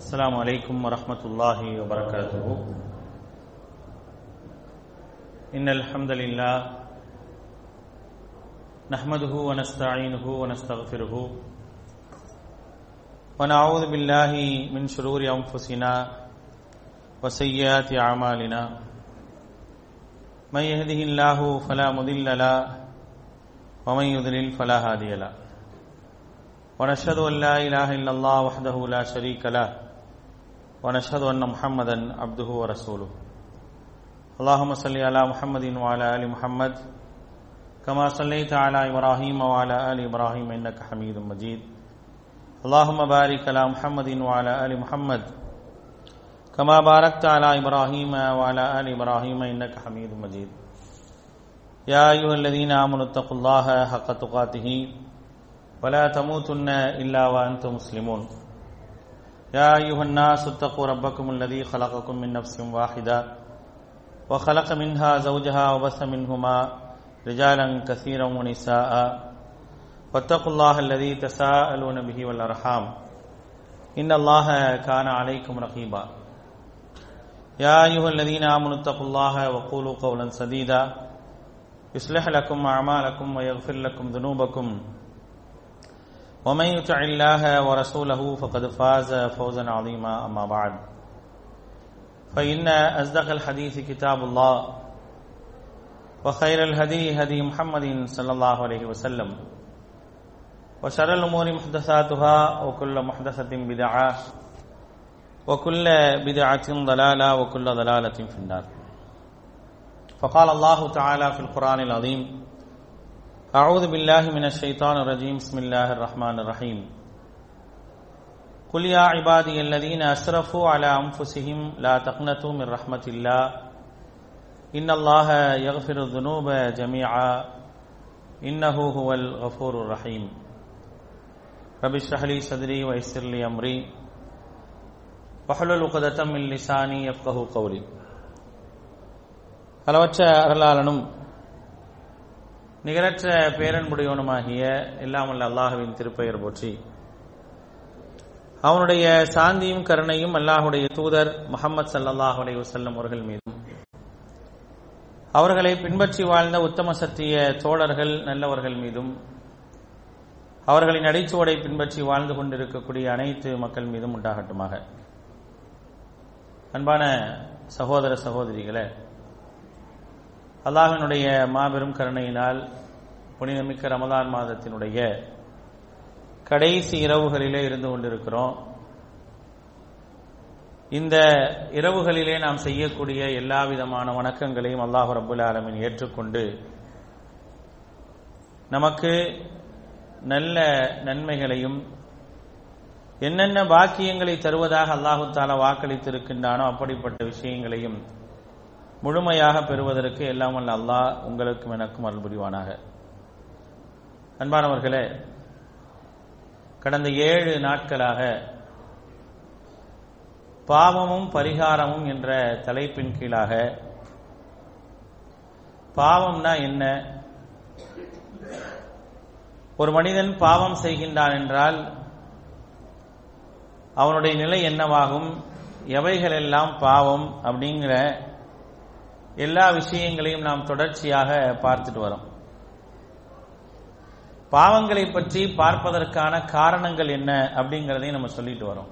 السلام عليكم ورحمة الله وبركاته إن الحمد لله نحمده ونستعينه ونستغفره ونعوذ بالله من شرور أنفسنا وسيئات أعمالنا من يهده الله فلا مضل له ومن يضلل فلا هادي له ونشهد أن لا إله إلا الله وحده لا شريك له ونشهد أن محمدا عبده ورسوله اللهم صل على محمد وعلى آل محمد كما صليت على إبراهيم وعلى آل إبراهيم إنك حميد مجيد اللهم بارك على محمد وعلى آل محمد كما باركت على إبراهيم وعلى آل إبراهيم إنك حميد مجيد يا أيها الذين آمنوا اتقوا الله حق تقاته ولا تموتن إلا وأنتم مسلمون يا أيها الناس اتقوا ربكم الذي خلقكم من نفس واحدة وخلق منها زوجها وبث منهما رجالا كثيرا ونساء واتقوا الله الذي تساءلون به والأرحام إن الله كان عليكم رقيبا يا أيها الذين آمنوا اتقوا الله وقولوا قولا سديدا يصلح لكم أعمالكم ويغفر لكم ذنوبكم ومن يطع الله ورسوله فقد فاز فوزا عظيما أما بعد فإن أصدق الحديث كتاب الله وخير الهدي هدي محمد صلى الله عليه وسلم وشر الأمور محدثاتها وكل محدثة بدعة وكل بدعة ضلالة وكل ضلالة في النار فقال الله تعالى في القرآن العظيم أعوذ بالله من الشيطان الرجيم بسم الله الرحمن الرحيم قل يا عبادي الذين أسرفوا على أنفسهم لا تقنطوا من رحمة الله إن الله يغفر الذنوب جميعا إنه هو الغفور الرحيم رب اشرح لي صدري ويسر لي أمري واحلل عقدة من لساني يفقه قولي அளவற்ற அருளாளனும் நிகரற்ற பேரன்புடையவனுமாகிய எல்லாமல்ல அல்லாஹுவின் திருப்பெயர் போற்றி அவனுடைய சாந்தியும் கருணையும் அல்லாஹுடைய தூதர் முகமது சல்லாஹ் அலை வசல்லம் அவர்கள் மீதும் அவர்களை பின்பற்றி வாழ்ந்த உத்தம சத்திய தோழர்கள் நல்லவர்கள் மீதும் அவர்களின் அடிச்சுவடை பின்பற்றி வாழ்ந்து கொண்டிருக்கக்கூடிய அனைத்து மக்கள் மீதும் உண்டாகட்டுமாக அன்பான சகோதர சகோதரிகளே அல்லாஹினுடைய மாபெரும் கருணையினால் புனிதமிக்க ரமதான் மாதத்தினுடைய கடைசி இரவுகளிலே இருந்து கொண்டிருக்கிறோம் இந்த இரவுகளிலே நாம் செய்யக்கூடிய எல்லா விதமான வணக்கங்களையும் அல்லாஹு ரபுல் ஆலமின் ஏற்றுக்கொண்டு நமக்கு நல்ல நன்மைகளையும் என்னென்ன பாக்கியங்களை தருவதாக அல்லாஹு தாலா வாக்களித்திருக்கின்றானோ அப்படிப்பட்ட விஷயங்களையும் முழுமையாக பெறுவதற்கு எல்லாம் அல்ல அல்லாஹ் உங்களுக்கும் எனக்கும் அருள் புரிவானாக அன்பானவர்களே கடந்த ஏழு நாட்களாக பாவமும் பரிகாரமும் என்ற தலைப்பின் கீழாக பாவம்னா என்ன ஒரு மனிதன் பாவம் செய்கின்றான் என்றால் அவனுடைய நிலை என்னவாகும் எவைகளெல்லாம் பாவம் அப்படிங்கிற எல்லா விஷயங்களையும் நாம் தொடர்ச்சியாக பார்த்துட்டு வரோம் பாவங்களை பற்றி பார்ப்பதற்கான காரணங்கள் என்ன அப்படிங்கிறதையும் நம்ம சொல்லிட்டு வரோம்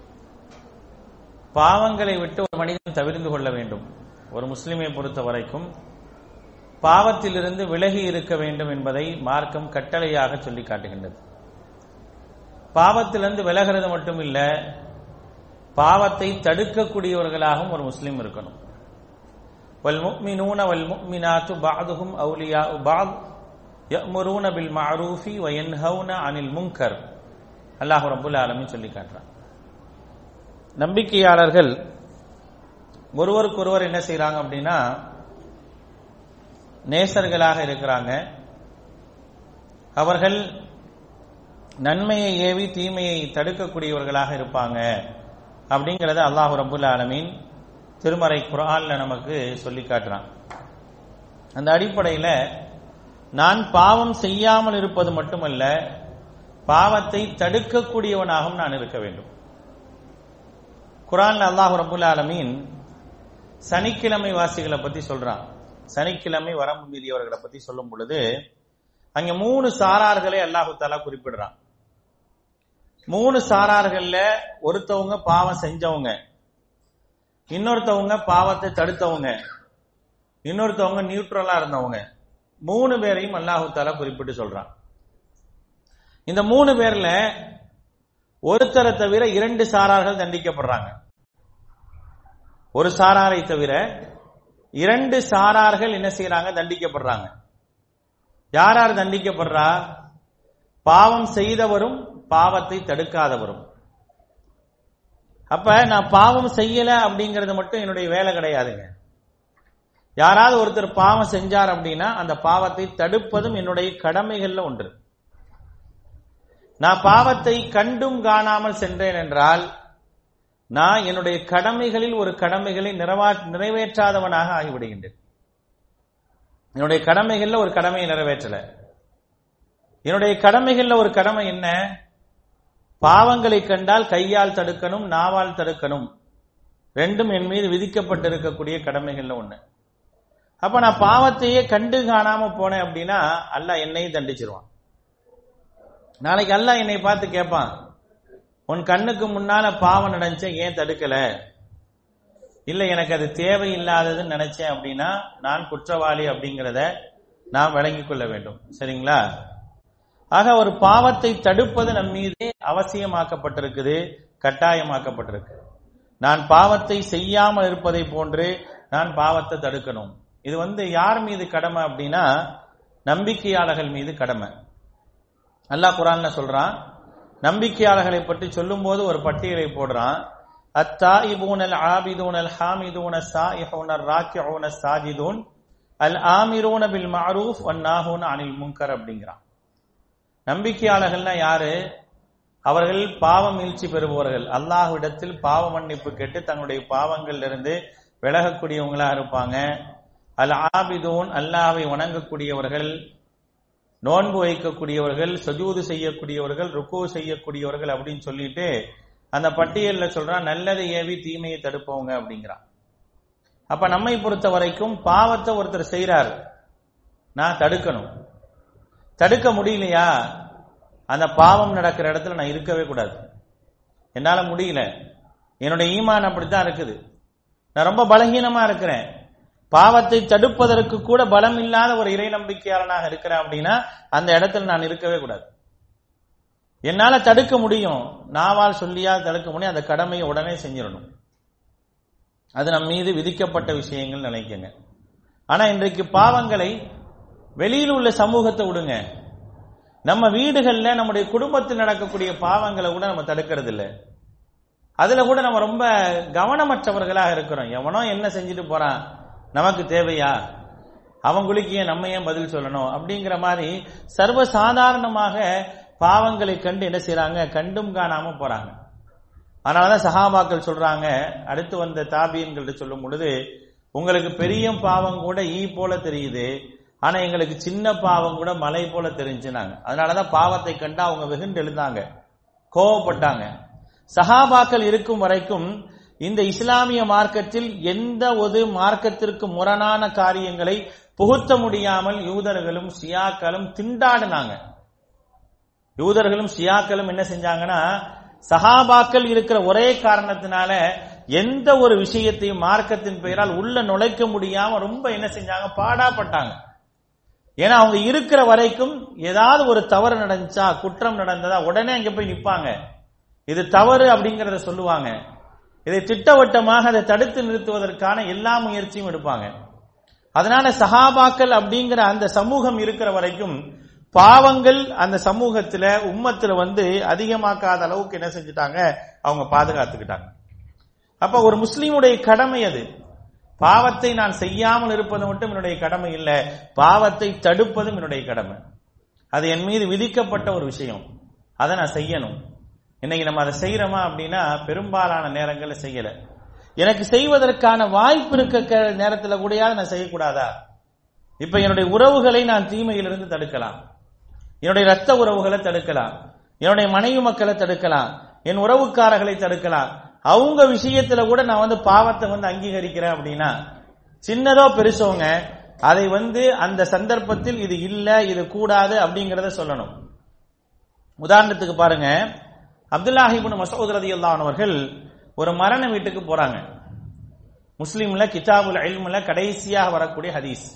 பாவங்களை விட்டு ஒரு மனிதன் தவிர்ந்து கொள்ள வேண்டும் ஒரு முஸ்லிமை பொறுத்த வரைக்கும் பாவத்திலிருந்து விலகி இருக்க வேண்டும் என்பதை மார்க்கம் கட்டளையாக சொல்லி காட்டுகின்றது பாவத்திலிருந்து விலகிறது மட்டும் இல்ல பாவத்தை தடுக்கக்கூடியவர்களாகவும் ஒரு முஸ்லீம் இருக்கணும் والمؤمنون والمؤمنات بعضهم أولياء بعض يأمرون بالمعروف وينهون عن المنكر அல்லாஹ் ரபுல் ஆலமின் சொல்லி காட்டுறான் நம்பிக்கையாளர்கள் ஒருவருக்கு ஒருவர் என்ன செய்யறாங்க அப்படின்னா நேசர்களாக இருக்கிறாங்க அவர்கள் நன்மையை ஏவி தீமையை தடுக்கக்கூடியவர்களாக இருப்பாங்க அப்படிங்கறத அல்லாஹு ரபுல் ஆலமீன் திருமறை குரான்ல நமக்கு சொல்லி காட்டுறான் அந்த அடிப்படையில் நான் பாவம் செய்யாமல் இருப்பது மட்டுமல்ல பாவத்தை தடுக்கக்கூடியவனாகவும் நான் இருக்க வேண்டும் குரான்ல அல்லாஹ் ரபுல் ஆலமீன் சனிக்கிழமை வாசிகளை பத்தி சொல்றான் சனிக்கிழமை வரம்பு மீறியவர்களை பத்தி சொல்லும் பொழுது அங்க மூணு சாரார்களை அல்லாஹு தாலா குறிப்பிடுறான் மூணு சாரார்கள்ல ஒருத்தவங்க பாவம் செஞ்சவங்க இன்னொருத்தவங்க பாவத்தை தடுத்தவங்க இன்னொருத்தவங்க நியூட்ரலா இருந்தவங்க மூணு பேரையும் அல்லாஹு தாலா குறிப்பிட்டு சொல்றான் இந்த மூணு பேர்ல ஒருத்தரை தவிர இரண்டு சாரார்கள் தண்டிக்கப்படுறாங்க ஒரு சாராரை தவிர இரண்டு சாரார்கள் என்ன செய்யறாங்க தண்டிக்கப்படுறாங்க யார் யார் தண்டிக்கப்படுறா பாவம் செய்தவரும் பாவத்தை தடுக்காதவரும் அப்ப நான் பாவம் செய்யல அப்படிங்கறது மட்டும் என்னுடைய வேலை கிடையாதுங்க யாராவது ஒருத்தர் பாவம் செஞ்சார் அப்படின்னா அந்த பாவத்தை தடுப்பதும் என்னுடைய கடமைகள்ல ஒன்று நான் பாவத்தை கண்டும் காணாமல் சென்றேன் என்றால் நான் என்னுடைய கடமைகளில் ஒரு கடமைகளை நிறைவா நிறைவேற்றாதவனாக ஆகிவிடுகின்றேன் என்னுடைய கடமைகள்ல ஒரு கடமையை நிறைவேற்றல என்னுடைய கடமைகள்ல ஒரு கடமை என்ன பாவங்களை கண்டால் கையால் தடுக்கணும் நாவால் தடுக்கணும் ரெண்டும் என் மீது விதிக்கப்பட்டிருக்கக்கூடிய கடமைகள்ல ஒண்ணு அப்ப நான் பாவத்தையே கண்டு காணாம போனேன் அப்படின்னா அல்லாஹ் என்னையும் தண்டிச்சிருவான் நாளைக்கு அல்லாஹ் என்னை பார்த்து கேட்பான் உன் கண்ணுக்கு முன்னால பாவம் நடந்துச்சேன் ஏன் தடுக்கல இல்ல எனக்கு அது தேவையில்லாததுன்னு நினைச்சேன் அப்படின்னா நான் குற்றவாளி அப்படிங்கிறத நாம் விளங்கிக் கொள்ள வேண்டும் சரிங்களா ஆக ஒரு பாவத்தை தடுப்பது நம் மீது அவசியமாக்கப்பட்டிருக்குது கட்டாயமாக்கப்பட்டிருக்கு நான் பாவத்தை செய்யாமல் இருப்பதை போன்று நான் பாவத்தை தடுக்கணும் இது வந்து யார் மீது கடமை அப்படின்னா நம்பிக்கையாளர்கள் மீது கடமை அல்லாஹ் குரான்ல சொல்றான் நம்பிக்கையாளர்களை பற்றி சொல்லும்போது ஒரு பட்டியலை போடுறான் அத்தாயிபூன் அல் ஆபிதூன் அல் ஹாமிதூன் சாயிஹூன் அல் ராக்கியூன் சாஜிதூன் அல் ஆமிரூன பில் மஅரூஃப் வன் நாஹூன் அனில் முன்கர் அப்படிங்கிறான் நம்பிக்கையாளர்கள்னா யாரு அவர்கள் பாவ மீழ்ச்சி பெறுபவர்கள் அல்லாஹ்விடத்தில் பாவ மன்னிப்பு கேட்டு தங்களுடைய பாவங்கள்ல இருந்து விலகக்கூடியவங்களா இருப்பாங்க அல் ஆபிதூன் அல்லாவை வணங்கக்கூடியவர்கள் நோன்பு வைக்கக்கூடியவர்கள் சஜூது செய்யக்கூடியவர்கள் ருக்கு செய்யக்கூடியவர்கள் அப்படின்னு சொல்லிட்டு அந்த பட்டியலில் சொல்றான் நல்லதை ஏவி தீமையை தடுப்பவங்க அப்படிங்கிறான் அப்ப நம்மை பொறுத்த வரைக்கும் பாவத்தை ஒருத்தர் செய்யறாரு நான் தடுக்கணும் தடுக்க முடியலையா அந்த பாவம் நடக்கிற இடத்துல நான் இருக்கவே கூடாது என்னால முடியல என்னுடைய ஈமான் அப்படித்தான் இருக்குது நான் ரொம்ப பலகீனமா இருக்கிறேன் பாவத்தை தடுப்பதற்கு கூட பலம் இல்லாத ஒரு இறை நம்பிக்கையாளனாக இருக்கிறேன் அப்படின்னா அந்த இடத்துல நான் இருக்கவே கூடாது என்னால தடுக்க முடியும் நாவால் சொல்லியா தடுக்க முடியும் அந்த கடமையை உடனே செஞ்சிடணும் அது நம் மீது விதிக்கப்பட்ட விஷயங்கள் நினைக்கங்க ஆனா இன்றைக்கு பாவங்களை வெளியில் உள்ள சமூகத்தை விடுங்க நம்ம வீடுகள்ல நம்முடைய குடும்பத்தில் நடக்கக்கூடிய பாவங்களை கூட நம்ம தடுக்கிறது இல்லை அதுல கூட நம்ம ரொம்ப கவனமற்றவர்களாக இருக்கிறோம் எவனோ என்ன செஞ்சுட்டு போறான் நமக்கு தேவையா அவங்களுக்கு ஏன் நம்ம ஏன் பதில் சொல்லணும் அப்படிங்கிற மாதிரி சர்வ சாதாரணமாக பாவங்களை கண்டு என்ன செய்யறாங்க கண்டும் காணாம போறாங்க அதனாலதான் சஹாபாக்கள் சொல்றாங்க அடுத்து வந்த தாபியன்கள்ட்ட சொல்லும் பொழுது உங்களுக்கு பெரிய பாவம் கூட ஈ போல தெரியுது ஆனா எங்களுக்கு சின்ன பாவம் கூட மலை போல தெரிஞ்சுனாங்க அதனாலதான் பாவத்தை கண்டு அவங்க வெகுண்டு எழுந்தாங்க கோவப்பட்டாங்க சஹாபாக்கள் இருக்கும் வரைக்கும் இந்த இஸ்லாமிய மார்க்கத்தில் எந்த ஒரு மார்க்கத்திற்கு முரணான காரியங்களை புகுத்த முடியாமல் யூதர்களும் சியாக்களும் திண்டாடினாங்க யூதர்களும் சியாக்களும் என்ன செஞ்சாங்கன்னா சஹாபாக்கள் இருக்கிற ஒரே காரணத்தினால எந்த ஒரு விஷயத்தையும் மார்க்கத்தின் பெயரால் உள்ள நுழைக்க முடியாம ரொம்ப என்ன செஞ்சாங்க பாடாப்பட்டாங்க ஏன்னா அவங்க இருக்கிற வரைக்கும் ஏதாவது ஒரு தவறு நடந்துச்சா குற்றம் நடந்ததா உடனே அங்க போய் நிப்பாங்க இது தவறு அப்படிங்கறத சொல்லுவாங்க இதை திட்டவட்டமாக அதை தடுத்து நிறுத்துவதற்கான எல்லா முயற்சியும் எடுப்பாங்க அதனால சஹாபாக்கள் அப்படிங்கிற அந்த சமூகம் இருக்கிற வரைக்கும் பாவங்கள் அந்த சமூகத்துல உம்மத்துல வந்து அதிகமாக்காத அளவுக்கு என்ன செஞ்சுட்டாங்க அவங்க பாதுகாத்துக்கிட்டாங்க அப்ப ஒரு முஸ்லீமுடைய கடமை அது பாவத்தை நான் செய்யாமல் இருப்பது மட்டும் என்னுடைய கடமை இல்ல பாவத்தை தடுப்பதும் என்னுடைய கடமை அது என் மீது விதிக்கப்பட்ட ஒரு விஷயம் அதை நான் செய்யணும் இன்னைக்கு நம்ம அதை செய்யறோமா அப்படின்னா பெரும்பாலான நேரங்களில் செய்யல எனக்கு செய்வதற்கான வாய்ப்பு இருக்க நேரத்தில் கூடயாவது நான் செய்யக்கூடாதா இப்ப என்னுடைய உறவுகளை நான் தீமையிலிருந்து தடுக்கலாம் என்னுடைய ரத்த உறவுகளை தடுக்கலாம் என்னுடைய மனைவி மக்களை தடுக்கலாம் என் உறவுக்காரர்களை தடுக்கலாம் அவங்க விஷயத்துல கூட நான் வந்து பாவத்தை வந்து அங்கீகரிக்கிறேன் அப்படின்னா சின்னதோ பெருசோங்க அதை வந்து அந்த சந்தர்ப்பத்தில் இது இல்ல இது கூடாது அப்படிங்கறத சொல்லணும் உதாரணத்துக்கு பாருங்க அப்துல்லாஹிபின் மசூத் ரதியுல்லாஹு அவர்கள் ஒரு மரண வீட்டுக்கு போறாங்க முஸ்லீம்ல கிதாபுல் இல்முல கடைசியாக வரக்கூடிய ஹதீஸ்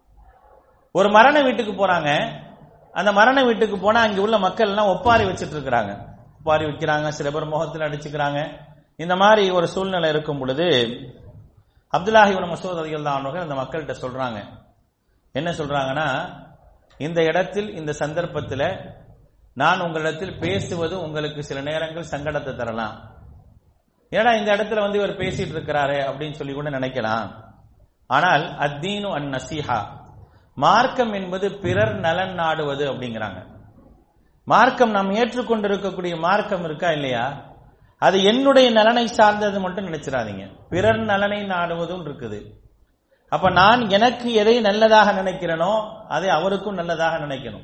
ஒரு மரண வீட்டுக்கு போறாங்க அந்த மரண வீட்டுக்கு போனா அங்க உள்ள மக்கள் எல்லாம் ஒப்பாரி வச்சிட்டு இருக்கிறாங்க ஒப்பாரி வைக்கிறாங்க சில பேர் முகத்தில் அடிச்சுக்கிறாங்க இந்த மாதிரி ஒரு சூழ்நிலை இருக்கும் பொழுது அப்துல்லாஹிபின் மசூத் ரதியுல்லாஹு அவர்கள் அந்த மக்கள்கிட்ட சொல்றாங்க என்ன சொல்றாங்கன்னா இந்த இடத்தில் இந்த சந்தர்ப்பத்தில் நான் உங்களிடத்தில் பேசுவது உங்களுக்கு சில நேரங்கள் சங்கடத்தை தரலாம் ஏன்னா இந்த இடத்துல வந்து இவர் பேசிட்டு இருக்கிறாரு அப்படின்னு சொல்லி கூட நினைக்கலாம் ஆனால் அத்தீனு அன் நசீஹா மார்க்கம் என்பது பிறர் நலன் நாடுவது அப்படிங்கிறாங்க மார்க்கம் நாம் ஏற்றுக்கொண்டிருக்கக்கூடிய மார்க்கம் இருக்கா இல்லையா அது என்னுடைய நலனை சார்ந்தது மட்டும் நினைச்சிடாதீங்க பிறர் நலனை நாடுவதும் இருக்குது அப்ப நான் எனக்கு எதை நல்லதாக நினைக்கிறேனோ அதை அவருக்கும் நல்லதாக நினைக்கணும்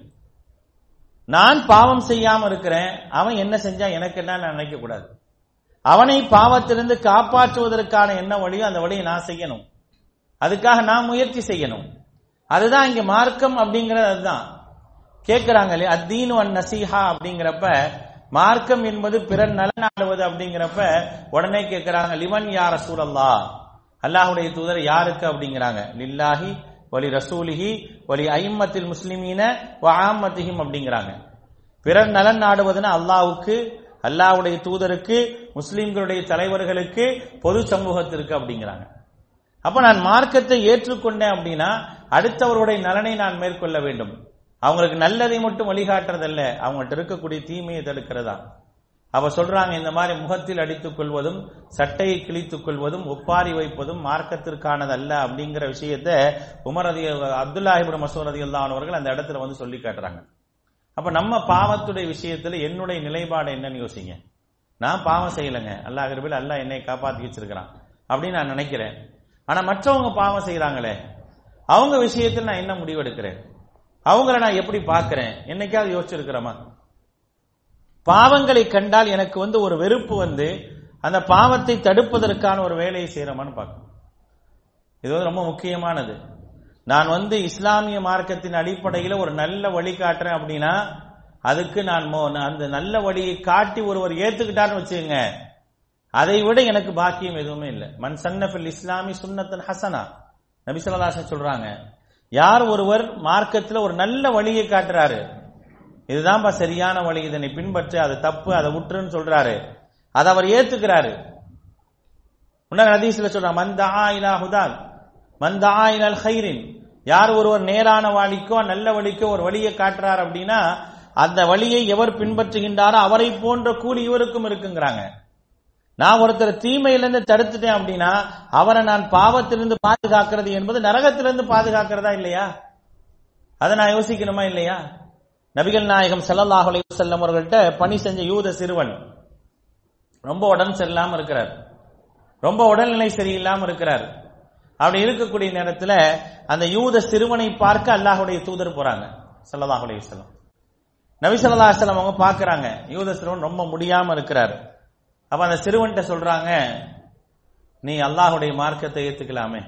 நான் பாவம் செய்யாம இருக்கிறேன் அவன் என்ன செஞ்சா எனக்கு என்ன நினைக்க கூடாது அவனை பாவத்திலிருந்து காப்பாற்றுவதற்கான என்ன வழியோ அந்த வழியை நான் செய்யணும் அதுக்காக நான் முயற்சி செய்யணும் அதுதான் இங்க மார்க்கம் அப்படிங்கறது அதுதான் கேட்கிறாங்க இல்லையா அத்தீனு அன் நசீஹா அப்படிங்கிறப்ப மார்க்கம் என்பது பிறர் நலனாடுவது அப்படிங்கிறப்ப உடனே கேட்கிறாங்க லிவன் யார் ரசூலல்லா அல்லாஹுடைய தூதர் யாருக்கு அப்படிங்கிறாங்க லில்லாஹி வலி ரசூலிஹி வலி ஐம்மத்தில் முஸ்லிமீன ஆமத்திஹிம் அப்படிங்கிறாங்க பிறர் நலன் நாடுவதுன்னா அல்லாவுக்கு அல்லாஹ்வுடைய தூதருக்கு முஸ்லிம்களுடைய தலைவர்களுக்கு பொது சமூகத்திற்கு அப்படிங்கிறாங்க அப்ப நான் மார்க்கத்தை ஏற்றுக்கொண்டேன் அப்படின்னா அடுத்தவருடைய நலனை நான் மேற்கொள்ள வேண்டும் அவங்களுக்கு நல்லதை மட்டும் வழிகாட்டுறதல்ல அவங்கள்ட்ட இருக்கக்கூடிய தீமையை தடுக்கிறதா அவ சொல்றாங்க இந்த மாதிரி முகத்தில் அடித்துக் கொள்வதும் சட்டையை கிழித்துக் கொள்வதும் ஒப்பாரி வைப்பதும் மார்க்கத்திற்கானது அல்ல அப்படிங்கிற விஷயத்த உமர் அதி அப்துல்லாஹிபுரம் மசூர் அதி அவர்கள் அந்த இடத்துல வந்து சொல்லி காட்டுறாங்க அப்ப நம்ம பாவத்துடைய விஷயத்துல என்னுடைய நிலைப்பாடு என்னன்னு யோசிங்க நான் பாவம் செய்யலைங்க அல்லாஹ் கிருபையில் அல்லாஹ் என்னை காப்பாத்தி வச்சிருக்கிறான் அப்படின்னு நான் நினைக்கிறேன் ஆனா மற்றவங்க பாவம் செய்யறாங்களே அவங்க விஷயத்தில் நான் என்ன முடிவெடுக்கிறேன் அவங்கள நான் எப்படி பார்க்கிறேன் என்னைக்காவது யோசிச்சிருக்கிறோமா பாவங்களை கண்டால் எனக்கு வந்து ஒரு வெறுப்பு வந்து அந்த பாவத்தை தடுப்பதற்கான ஒரு வேலையை செய்யறோமான்னு பார்க்கணும் இது வந்து ரொம்ப முக்கியமானது நான் வந்து இஸ்லாமிய மார்க்கத்தின் அடிப்படையில் ஒரு நல்ல வழி காட்டுறேன் அப்படின்னா அதுக்கு நான் மோ- நான் அந்த நல்ல வழியை காட்டி ஒருவர் ஏத்துக்கிட்டான்னு வச்சுக்கோங்க அதை விட எனக்கு பாக்கியம் எதுவுமே இல்லை மன் சன்னஃபில் இஸ்லாமி சுன்னத்தன் ஹசனா நபி ஸல்லல்லாஹு அலைஹி வஸல்லம் சொல்றாங்க யார் ஒருவர் மார்க்கத்தில் ஒரு நல்ல வழியை காட்டுறாரு இதுதான்ப்பா சரியான வழி இதனை பின்பற்று அது தப்பு அதை விட்டுருன்னு சொல்றாரு அதை அவர் ஏத்துக்கிறாரு முன்னாடி ஹதீஸ்ல சொல்றாங்க மந்தா இலா ஹுதான் மந்தா இலல் ஹைரின் யார் ஒருவர் நேரான வழிக்கோ நல்ல வழிக்கோ ஒரு வழியை காட்டுறார் அப்படின்னா அந்த வழியை எவர் பின்பற்றுகின்றாரோ அவரை போன்ற கூலி இவருக்கும் இருக்குங்கிறாங்க நான் ஒருத்தர் தீமையிலிருந்து தடுத்துட்டேன் அப்படின்னா அவரை நான் பாவத்திலிருந்து பாதுகாக்கிறது என்பது நரகத்திலிருந்து பாதுகாக்கிறதா இல்லையா அதை நான் யோசிக்கணுமா இல்லையா நபிகள் நாயகம் ஸல்லல்லாஹு அலைஹி வஸல்லம் அவர்கள்ட்ட பணி செஞ்ச யூத சிறுவன் ரொம்ப உடம்பு சரியில்லாம இருக்கிறார் ரொம்ப உடல்நிலை சரியில்லாம இருக்கிறார் அப்படி இருக்கக்கூடிய நேரத்துல அந்த யூத சிறுவனை பார்க்க அல்லாஹ்வுடைய தூதர் போறாங்க ஸல்லல்லாஹு அலைஹி வஸல்லம் நபி ஸல்லல்லாஹு அலைஹி வஸல்லம் அவங்க பார்க்கறாங்க யூத சிறுவன் ரொம்ப முடியாம இருக்கிறார் அப்ப அந்த சிறுவன்கிட்ட சொல்றாங்க நீ அல்லாஹ்வுடைய மார்க்கத்தை ஏத்துக்கலாமே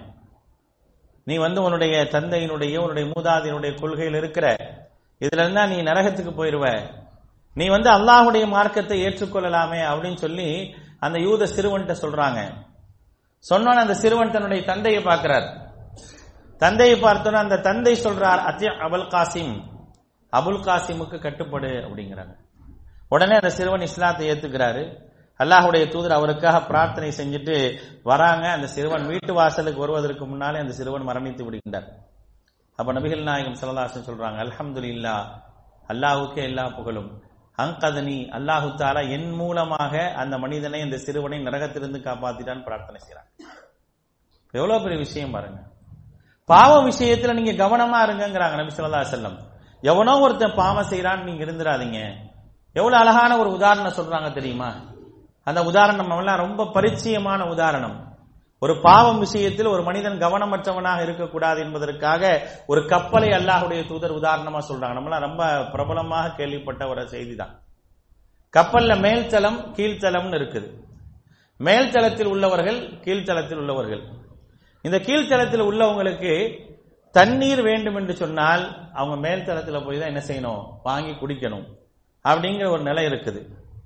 நீ வந்து உன்னுடைய தந்தையினுடைய உன்னுடைய மூதாதையினுடைய கொள்கையில் இருக்கிற இதுல இருந்தா நீ நரகத்துக்கு போயிருவ நீ வந்து அல்லாஹ்வுடைய மார்க்கத்தை ஏற்றுக்கொள்ளலாமே அப்படின்னு சொல்லி அந்த யூத சிறுவன்கிட்ட சொல்றாங்க சொன்னோன்னு அந்த சிறுவன் தன்னுடைய தந்தையை பார்க்கிறார் தந்தையை பார்த்தோன்னா அந்த தந்தை சொல்றார் அத்ய அபுல் காசிம் அபுல் காசிமுக்கு கட்டுப்படு அப்படிங்கிறாங்க உடனே அந்த சிறுவன் இஸ்லாத்தை ஏத்துக்கிறாரு அல்லாஹ்வுடைய தூதர் அவருக்காக பிரார்த்தனை செஞ்சுட்டு வராங்க அந்த சிறுவன் வீட்டு வாசலுக்கு வருவதற்கு முன்னாலே அந்த சிறுவன் மரணித்து விடுகின்றார் அப்ப நபிகள் நாயகம் ஸல்லல்லாஹு சொல்றாங்க அல்ஹம்துலில்லா அல்லாஹ்வுக்கே எல்லா புகழும் அங்கதனி அல்லாஹு தாலா என் மூலமாக அந்த மனிதனை அந்த சிறுவனை நரகத்திலிருந்து காப்பாத்திட்டான்னு பிரார்த்தனை செய்றாங்க எவ்வளவு பெரிய விஷயம் பாருங்க பாவ விஷயத்துல நீங்க கவனமா இருங்கங்கிறாங்க நபி ஸல்லல்லாஹு அலைஹி வஸல்லம் எவனோ ஒருத்தன் பாவம் செய்யறான்னு நீங்க இருந்துடாதீங்க எவ்வளவு அழகான ஒரு உதாரணம் சொல்றாங்க தெரியுமா அந்த உதாரணம் எல்லாம் ரொம்ப பரிச்சயமான உதாரணம் ஒரு பாவம் விஷயத்தில் ஒரு மனிதன் கவனமற்றவனாக இருக்கக்கூடாது என்பதற்காக ஒரு கப்பலை அல்லாஹ்வுடைய தூதர் உதாரணமா சொல்றாங்க நம்மளாம் ரொம்ப பிரபலமாக கேள்விப்பட்ட ஒரு செய்தி தான் கப்பல்ல மேல்தளம் கீழ்த்தளம்னு இருக்குது மேல் தளத்தில் உள்ளவர்கள் கீழ்த்தளத்தில் உள்ளவர்கள் இந்த கீழ்த்தளத்தில் உள்ளவங்களுக்கு தண்ணீர் வேண்டும் என்று சொன்னால் அவங்க மேல் தளத்தில் போய் தான் என்ன செய்யணும் வாங்கி குடிக்கணும் அப்படிங்கிற ஒரு நிலை இருக்குது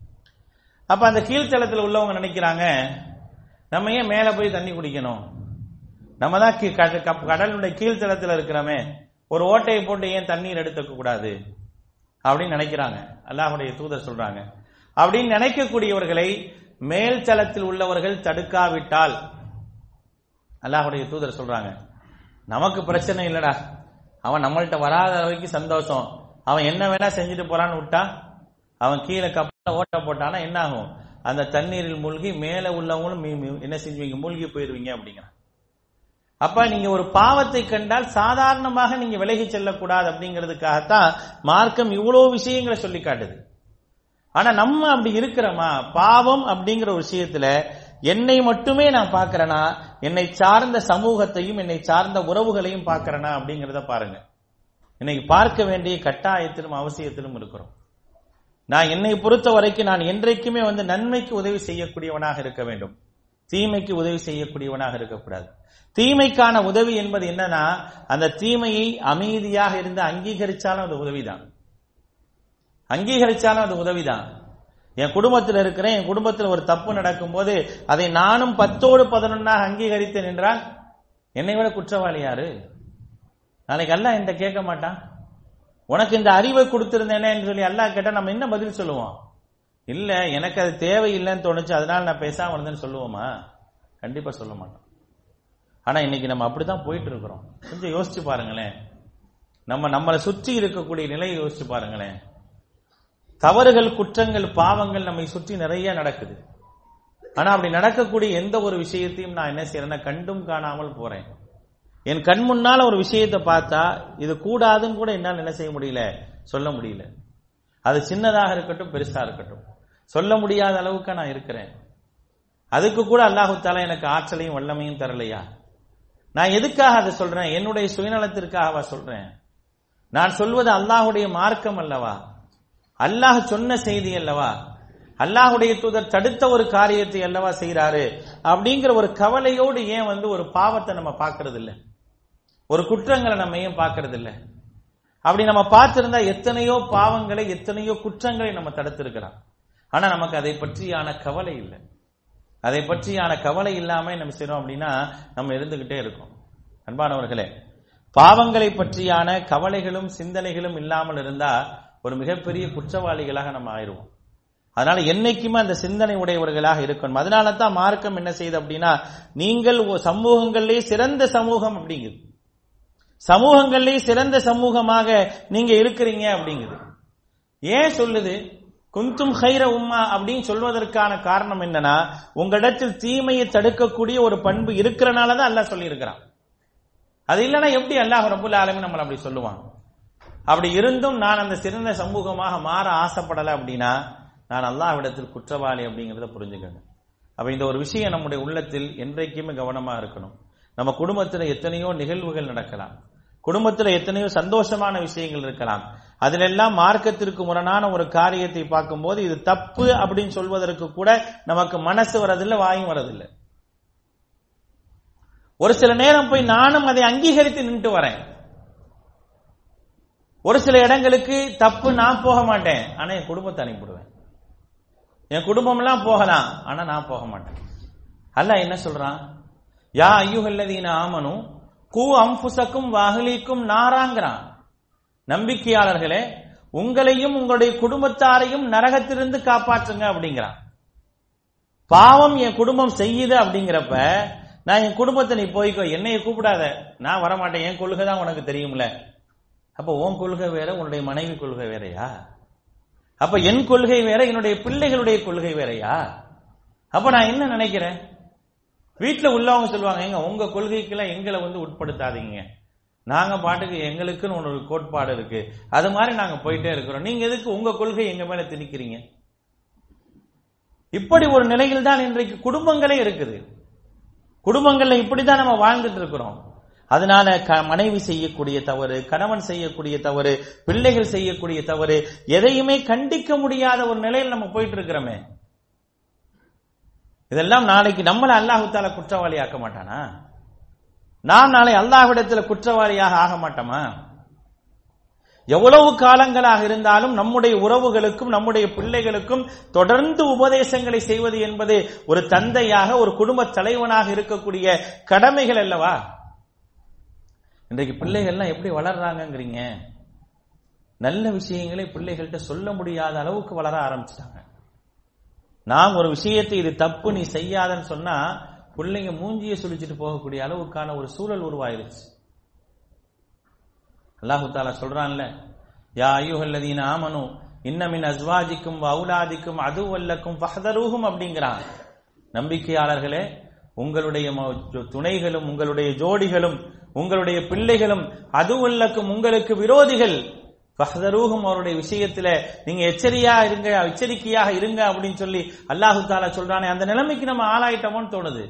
அப்ப அந்த கீழ்த்தளத்தில் உள்ளவங்க நினைக்கிறாங்க நம்ம ஏன் மேல போய் தண்ணி குடிக்கணும் நம்ம தான் கீ- கட- கப்- கடலுடைய கீழ்த்தளத்தில் இருக்கிறோமே ஒரு ஓட்டையை போட்டு ஏன் தண்ணீர் எடுத்துக்க கூடாது அப்படின்னு நினைக்கிறாங்க அல்லாஹ்வுடைய தூதர் சொல்றாங்க அப்படின்னு நினைக்கக்கூடியவர்களை மேல் தளத்தில் உள்ளவர்கள் தடுக்காவிட்டால் அல்லாஹ்வுடைய தூதர் சொல்றாங்க நமக்கு பிரச்சனை இல்லடா அவன் நம்மள்ட்ட வராத வரைக்கும் சந்தோஷம் அவன் என்ன வேணா செஞ்சுட்டு போறான்னு விட்டா அவன் கீழே கப்பல ஓட்ட போட்டானா என்ன ஆகும் அந்த தண்ணீரில் மூழ்கி மேல உள்ளவங்களும் மீ- மீ- என்ன செஞ்சுவீங்க மூழ்கி போயிருவீங்க அப்படிங்கிறான் அப்ப நீங்க ஒரு பாவத்தை கண்டால் சாதாரணமாக நீங்க விலகி செல்லக்கூடாது அப்படிங்கிறதுக்காகத்தான் மார்க்கம் இவ்வளவு விஷயங்களை சொல்லி காட்டுது ஆனா நம்ம அப்படி இருக்கிறோமா பாவம் அப்படிங்கிற ஒரு விஷயத்துல என்னை மட்டுமே நான் பார்க்கறேனா என்னை சார்ந்த சமூகத்தையும் என்னை சார்ந்த உறவுகளையும் பார்க்கறேனா அப்படிங்கறத பாருங்க இன்னைக்கு பார்க்க வேண்டிய கட்டாயத்திலும் அவசியத்திலும் இருக்கிறோம் நான் என்னை பொறுத்த வரைக்கும் நான் என்றைக்குமே வந்து நன்மைக்கு உதவி செய்யக்கூடியவனாக இருக்க வேண்டும் தீமைக்கு உதவி செய்யக்கூடியவனாக இருக்கக்கூடாது தீமைக்கான உதவி என்பது என்னன்னா அந்த தீமையை அமைதியாக இருந்து அங்கீகரிச்சாலும் அது உதவிதான் அங்கீகரிச்சாலும் அது உதவிதான் என் குடும்பத்தில் இருக்கிறேன் என் குடும்பத்தில் ஒரு தப்பு நடக்கும்போது அதை நானும் பத்தோடு பதினொன்னாக அங்கீகரித்தேன் என்றால் என்னை விட குற்றவாளி யாரு நாளைக்கு அல்லாஹ் என்கிட்ட கேட்க மாட்டான் உனக்கு இந்த அறிவை கொடுத்திருந்தேனேன்னு சொல்லி அல்லாஹ் கேட்டா நம்ம என்ன பதில் சொல்லுவோம் இல்ல எனக்கு அது தேவையில்லைன்னு தோணுச்சு அதனால நான் பேசாம இருந்தேன்னு சொல்லுவோமா கண்டிப்பா சொல்ல மாட்டோம் ஆனா இன்னைக்கு நம்ம அப்படிதான் போயிட்டு இருக்கிறோம் கொஞ்சம் யோசிச்சு பாருங்களேன் நம்ம நம்மளை சுற்றி இருக்கக்கூடிய நிலையை யோசிச்சு பாருங்களேன் தவறுகள் குற்றங்கள் பாவங்கள் நம்மை சுற்றி நிறைய நடக்குது ஆனா அப்படி நடக்கக்கூடிய எந்த ஒரு விஷயத்தையும் நான் என்ன செய்யறேன்னா கண்டும் காணாமல் போறேன் என் கண் முன்னால ஒரு விஷயத்தை பார்த்தா இது கூடாதுன்னு கூட என்னால் என்ன செய்ய முடியல சொல்ல முடியல அது சின்னதாக இருக்கட்டும் பெருசா இருக்கட்டும் சொல்ல முடியாத அளவுக்கு நான் இருக்கிறேன் அதுக்கு கூட அல்லாஹு தாலா எனக்கு ஆற்றலையும் வல்லமையும் தரலையா நான் எதுக்காக அதை சொல்றேன் என்னுடைய சுயநலத்திற்காகவா சொல்றேன் நான் சொல்வது அல்லாஹுடைய மார்க்கம் அல்லவா அல்லாஹ் சொன்ன செய்தி அல்லவா அல்லாஹுடைய தூதர் தடுத்த ஒரு காரியத்தை அல்லவா செய்றாரு அப்படிங்கிற ஒரு கவலையோடு ஏன் வந்து ஒரு பாவத்தை நம்ம பார்க்கறது இல்ல ஒரு குற்றங்களை நம்ம ஏன் பார்க்கறது இல்ல அப்படி நம்ம பார்த்திருந்தா எத்தனையோ பாவங்களை எத்தனையோ குற்றங்களை நம்ம தடுத்திருக்கலாம் ஆனா நமக்கு அதை பற்றியான கவலை இல்லை அதை பற்றியான கவலை இல்லாம நம்ம செய்றோம் அப்படின்னா நம்ம இருந்துகிட்டே இருக்கோம் அன்பானவர்களே பாவங்களை பற்றியான கவலைகளும் சிந்தனைகளும் இல்லாமல் இருந்தா ஒரு மிகப்பெரிய குற்றவாளிகளாக நம்ம ஆயிடுவோம் அதனால என்னைக்குமே அந்த சிந்தனை உடையவர்களாக இருக்கணும் அதனால தான் மார்க்கம் என்ன செய்யுது அப்படின்னா நீங்கள் ஒ- சமூகங்களிலே சிறந்த சமூகம் அப்படிங்குது சமூகங்களிலே சிறந்த சமூகமாக நீங்க இருக்கிறீங்க அப்படிங்குது ஏன் சொல்லுது குந்தும் ஹைர உம்மா அப்படின்னு சொல்வதற்கான காரணம் என்னன்னா உங்களிடத்தில் தீமையை தடுக்கக்கூடிய ஒரு பண்பு இருக்கிறனால தான் அல்லாஹ் சொல்லியிருக்கிறான் அது இல்லைன்னா எப்படி அல்லாஹ் ரபுல் ஆலமீன் நம்மளை அப்படி சொல்லுவான் அப்படி இருந்தும் நான் அந்த சிறந்த சமூகமாக மாற ஆசைப்படலை அப்படின்னா நான் அல்லாஹ்விடத்தில் குற்றவாளி அப்படிங்கிறத புரிஞ்சுக்கணும் அப்ப இந்த ஒரு விஷயம் நம்முடைய உள்ளத்தில் என்றைக்குமே கவனமா இருக்கணும் நம்ம குடும்பத்தில் எத்தனையோ நிகழ்வுகள் நடக்கலாம் குடும்பத்தில் எத்தனையோ சந்தோஷமான விஷயங்கள் இருக்கலாம் அதிலெல்லாம் மார்க்கத்திற்கு முரணான ஒரு காரியத்தை பார்க்கும்போது இது தப்பு அப்படின்னு சொல்வதற்கு கூட நமக்கு மனசு வரதில்லை வாயும் வரதில்லை ஒரு சில நேரம் போய் நானும் அதை அங்கீகரித்து நின்று வரேன் ஒரு சில இடங்களுக்கு தப்பு நான் போக மாட்டேன் ஆனா என் குடும்பத்தை அனுப்பிவிடுவேன் என் குடும்பம் எல்லாம் போகலாம் ஆனா நான் போக மாட்டேன் அல்லாஹ் என்ன சொல்றான் யா ஐயுகல்லதீன ஆமனு கூ அம்புசக்கும் வாகலிக்கும் நாராங்கிறான் நம்பிக்கையாளர்களே உங்களையும் உங்களுடைய குடும்பத்தாரையும் நரகத்திலிருந்து காப்பாற்றுங்க அப்படிங்கிறான் பாவம் என் குடும்பம் செய்யுது அப்படிங்கிறப்ப நான் என் குடும்பத்தை நீ போய்க்கோ என்னைய கூப்பிடாத நான் வரமாட்டேன் என் கொள்கை தான் உனக்கு தெரியும்ல அப்ப உன் கொள்கை வேற உன்னுடைய மனைவி கொள்கை வேறயா அப்ப என் கொள்கை வேற என்னுடைய பிள்ளைகளுடைய கொள்கை வேறயா அப்ப நான் என்ன நினைக்கிறேன் வீட்டுல உள்ளவங்க சொல்லுவாங்க எங்க உங்க கொள்கைக்கெல்லாம் எங்களை வந்து உட்படுத்தாதீங்க நாங்க பாட்டுக்கு எங்களுக்குன்னு ஒரு கோட்பாடு இருக்கு அது மாதிரி நாங்க போயிட்டே இருக்கிறோம் நீங்க எதுக்கு உங்க கொள்கை எங்க மேல திணிக்கிறீங்க இப்படி ஒரு நிலையில் தான் இன்றைக்கு குடும்பங்களே இருக்குது குடும்பங்கள்ல இப்படிதான் நம்ம வாழ்ந்துட்டு இருக்கிறோம் அதனால க- மனைவி செய்யக்கூடிய தவறு கணவன் செய்யக்கூடிய தவறு பிள்ளைகள் செய்யக்கூடிய தவறு எதையுமே கண்டிக்க முடியாத ஒரு நிலையில் நம்ம போயிட்டு இருக்கிறோமே இதெல்லாம் நாளைக்கு நம்மள அல்லாஹு தாலா குற்றவாளி ஆக்க மாட்டானா நாம் நாளை அல்லாஹ்விடத்துல குற்றவாளியாக ஆக மாட்டோமா எவ்வளவு காலங்களாக இருந்தாலும் நம்முடைய உறவுகளுக்கும் நம்முடைய பிள்ளைகளுக்கும் தொடர்ந்து உபதேசங்களை செய்வது என்பது ஒரு தந்தையாக ஒரு குடும்ப தலைவனாக இருக்கக்கூடிய கடமைகள் அல்லவா இன்றைக்கு பிள்ளைகள்லாம் எப்படி வளர்றாங்கங்கிறீங்க நல்ல விஷயங்களை பிள்ளைகள்கிட்ட சொல்ல முடியாத அளவுக்கு வளர ஆரம்பிச்சிட்டாங்க நாம் ஒரு விஷயத்தை இது தப்பு நீ செய்யாதன்னு சொன்னா பிள்ளைங்க மூஞ்சியை சுழிச்சிட்டு போகக்கூடிய அளவுக்கான ஒரு சூழல் உருவாயிருச்சு அல்லாஹு தாலா சொல்றான்ல யா ஐயுஹல்லதீன ஆமனு இன்னமின் அஸ்வாஜிக்கும் அவுலாதிக்கும் அதுவல்லக்கும் ஃபஹதரூஹும் அப்படிங்கிறான் நம்பிக்கையாளர்களே உங்களுடைய ம- துணைகளும் உங்களுடைய ஜோடிகளும் உங்களுடைய பிள்ளைகளும் அதுவல்லக்கும் உங்களுக்கு விரோதிகள் ஃபஹதரூஹும் அவருடைய விஷயத்துல நீங்க எச்சரியா இருங்க எச்சரிக்கையாக இருங்க அப்படின்னு சொல்லி அல்லாஹு தாலா சொல்றானே அந்த நிலைமைக்கு நம்ம ஆளாயிட்டோமோன்னு தோணுது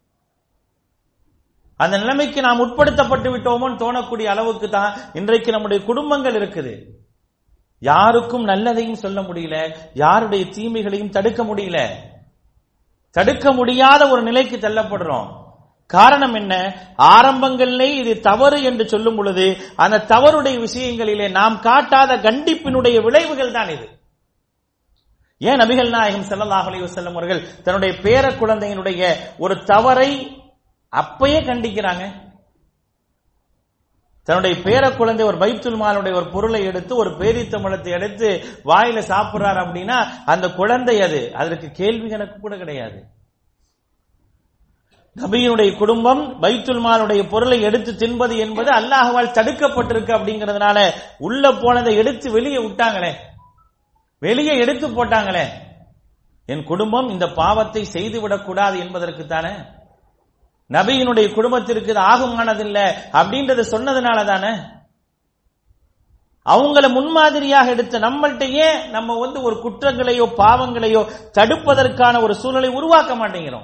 அந்த நிலைமைக்கு நாம் உட்படுத்தப்பட்டு விட்டோமோன்னு தோணக்கூடிய அளவுக்கு தான் இன்றைக்கு நம்முடைய குடும்பங்கள் இருக்குது யாருக்கும் நல்லதையும் சொல்ல முடியல யாருடைய தீமைகளையும் தடுக்க முடியல தடுக்க முடியாத ஒரு நிலைக்கு தள்ளப்படுறோம் காரணம் என்ன ஆரம்பங்களிலே இது தவறு என்று சொல்லும் பொழுது அந்த தவறுடைய விஷயங்களிலே நாம் காட்டாத கண்டிப்பினுடைய விளைவுகள் தான் இது ஏன் நபிகள் நாயகம் ஸல்லல்லாஹு அலைஹி வஸல்லம் அவர்கள் தன்னுடைய பேர குழந்தையினுடைய ஒரு தவறை அப்பயே கண்டிக்கிறாங்க தன்னுடைய பேர குழந்தை ஒரு பைத்துல் மாலுடைய ஒரு பொருளை எடுத்து ஒரு பேரித்தம்பழத்தை எடுத்து வாயில சாப்பிடுறாரு அப்படின்னா அந்த குழந்தை அது அதற்கு கேள்வி கணக்கு கூட கிடையாது நபியினுடைய குடும்பம் பைத்துல் மாலுடைய பொருளை எடுத்து தின்பது என்பது அல்லாஹ்வால் தடுக்கப்பட்டிருக்கு அப்படிங்கிறதுனால உள்ள போனதை எடுத்து வெளியே விட்டாங்களே வெளியே எடுத்து போட்டாங்களே என் குடும்பம் இந்த பாவத்தை செய்துவிடக் கூடாது என்பதற்கு தானே நபியினுடைய குடும்பத்திற்கு இது ஆகுமானதில்லை அப்படின்றத சொன்னதுனால தானே அவங்கள முன்மாதிரியாக எடுத்த நம்மள்ட்ட ஏன் நம்ம வந்து ஒரு குற்றங்களையோ பாவங்களையோ தடுப்பதற்கான ஒரு சூழலை உருவாக்க மாட்டேங்கிறோம்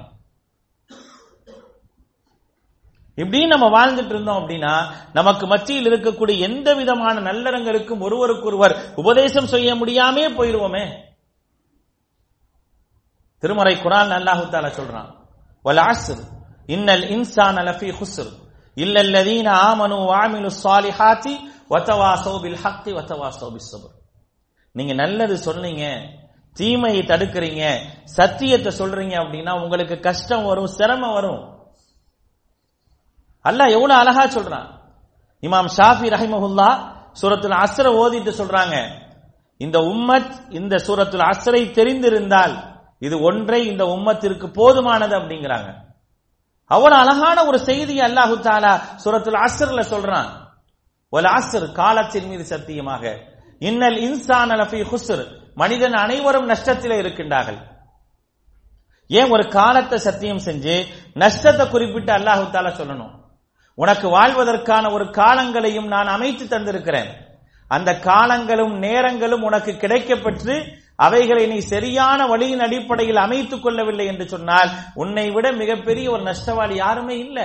இப்படி நம்ம வாழ்ந்துட்டு இருந்தோம் அப்படின்னா நமக்கு மத்தியில் இருக்கக்கூடிய எந்த விதமான நல்லறங்களுக்கும் ஒருவருக்கொருவர் உபதேசம் செய்ய முடியாமே போயிருவோமே திருமறை குரான் அல்லாஹு தாலா சொல்றான் வல் ஆஸ்ர் இன்னல் இன்சான லஃபி ஹுஸ்ர் இல்ல அல்லதீன ஆமனு வாமிலு சாலிஹாத்தி வத்தவாசோ பில் ஹக்தி வத்தவாசோ பிஸ் சபர் நீங்க நல்லது சொன்னீங்க தீமையை தடுக்கிறீங்க சத்தியத்தை சொல்றீங்க அப்படின்னா உங்களுக்கு கஷ்டம் வரும் சிரமம் வரும் அல்லாஹ் எவ்வளவு அழகா சொல்றான் இமாம் ஷாஃபி ரஹிமஹுல்லா சூரத்துல் அஸ்ர ஓதிட்டு சொல்றாங்க இந்த உம்மத் இந்த சூரத்துல் அஸ்ரை தெரிந்திருந்தால் இது ஒன்றை இந்த உம்மத்திற்கு போதுமானது அப்படிங்கிறாங்க அவ்வளவு அழகான ஒரு செய்தியை அல்லாஹு தாலா சூரத்துல் அஸ்ர்ல சொல்றான் ஒல் அஸ்ர் காலத்தின் மீது சத்தியமாக இன்னல் இன்சான் லஃபி ஹுஸ்ர் மனிதன் அனைவரும் நஷ்டத்தில் இருக்கின்றார்கள் ஏன் ஒரு காலத்தை சத்தியம் செஞ்சு நஷ்டத்தை குறிப்பிட்டு அல்லாஹு தாலா சொல்லணும் உனக்கு வாழ்வதற்கான ஒரு காலங்களையும் நான் அமைத்து தந்திருக்கிறேன் அந்த காலங்களும் நேரங்களும் உனக்கு கிடைக்கப்பெற்று அவைகளை நீ சரியான வழியின் அடிப்படையில் அமைத்துக் கொள்ளவில்லை என்று சொன்னால் உன்னை விட மிகப்பெரிய ஒரு நஷ்டவாளி யாருமே இல்ல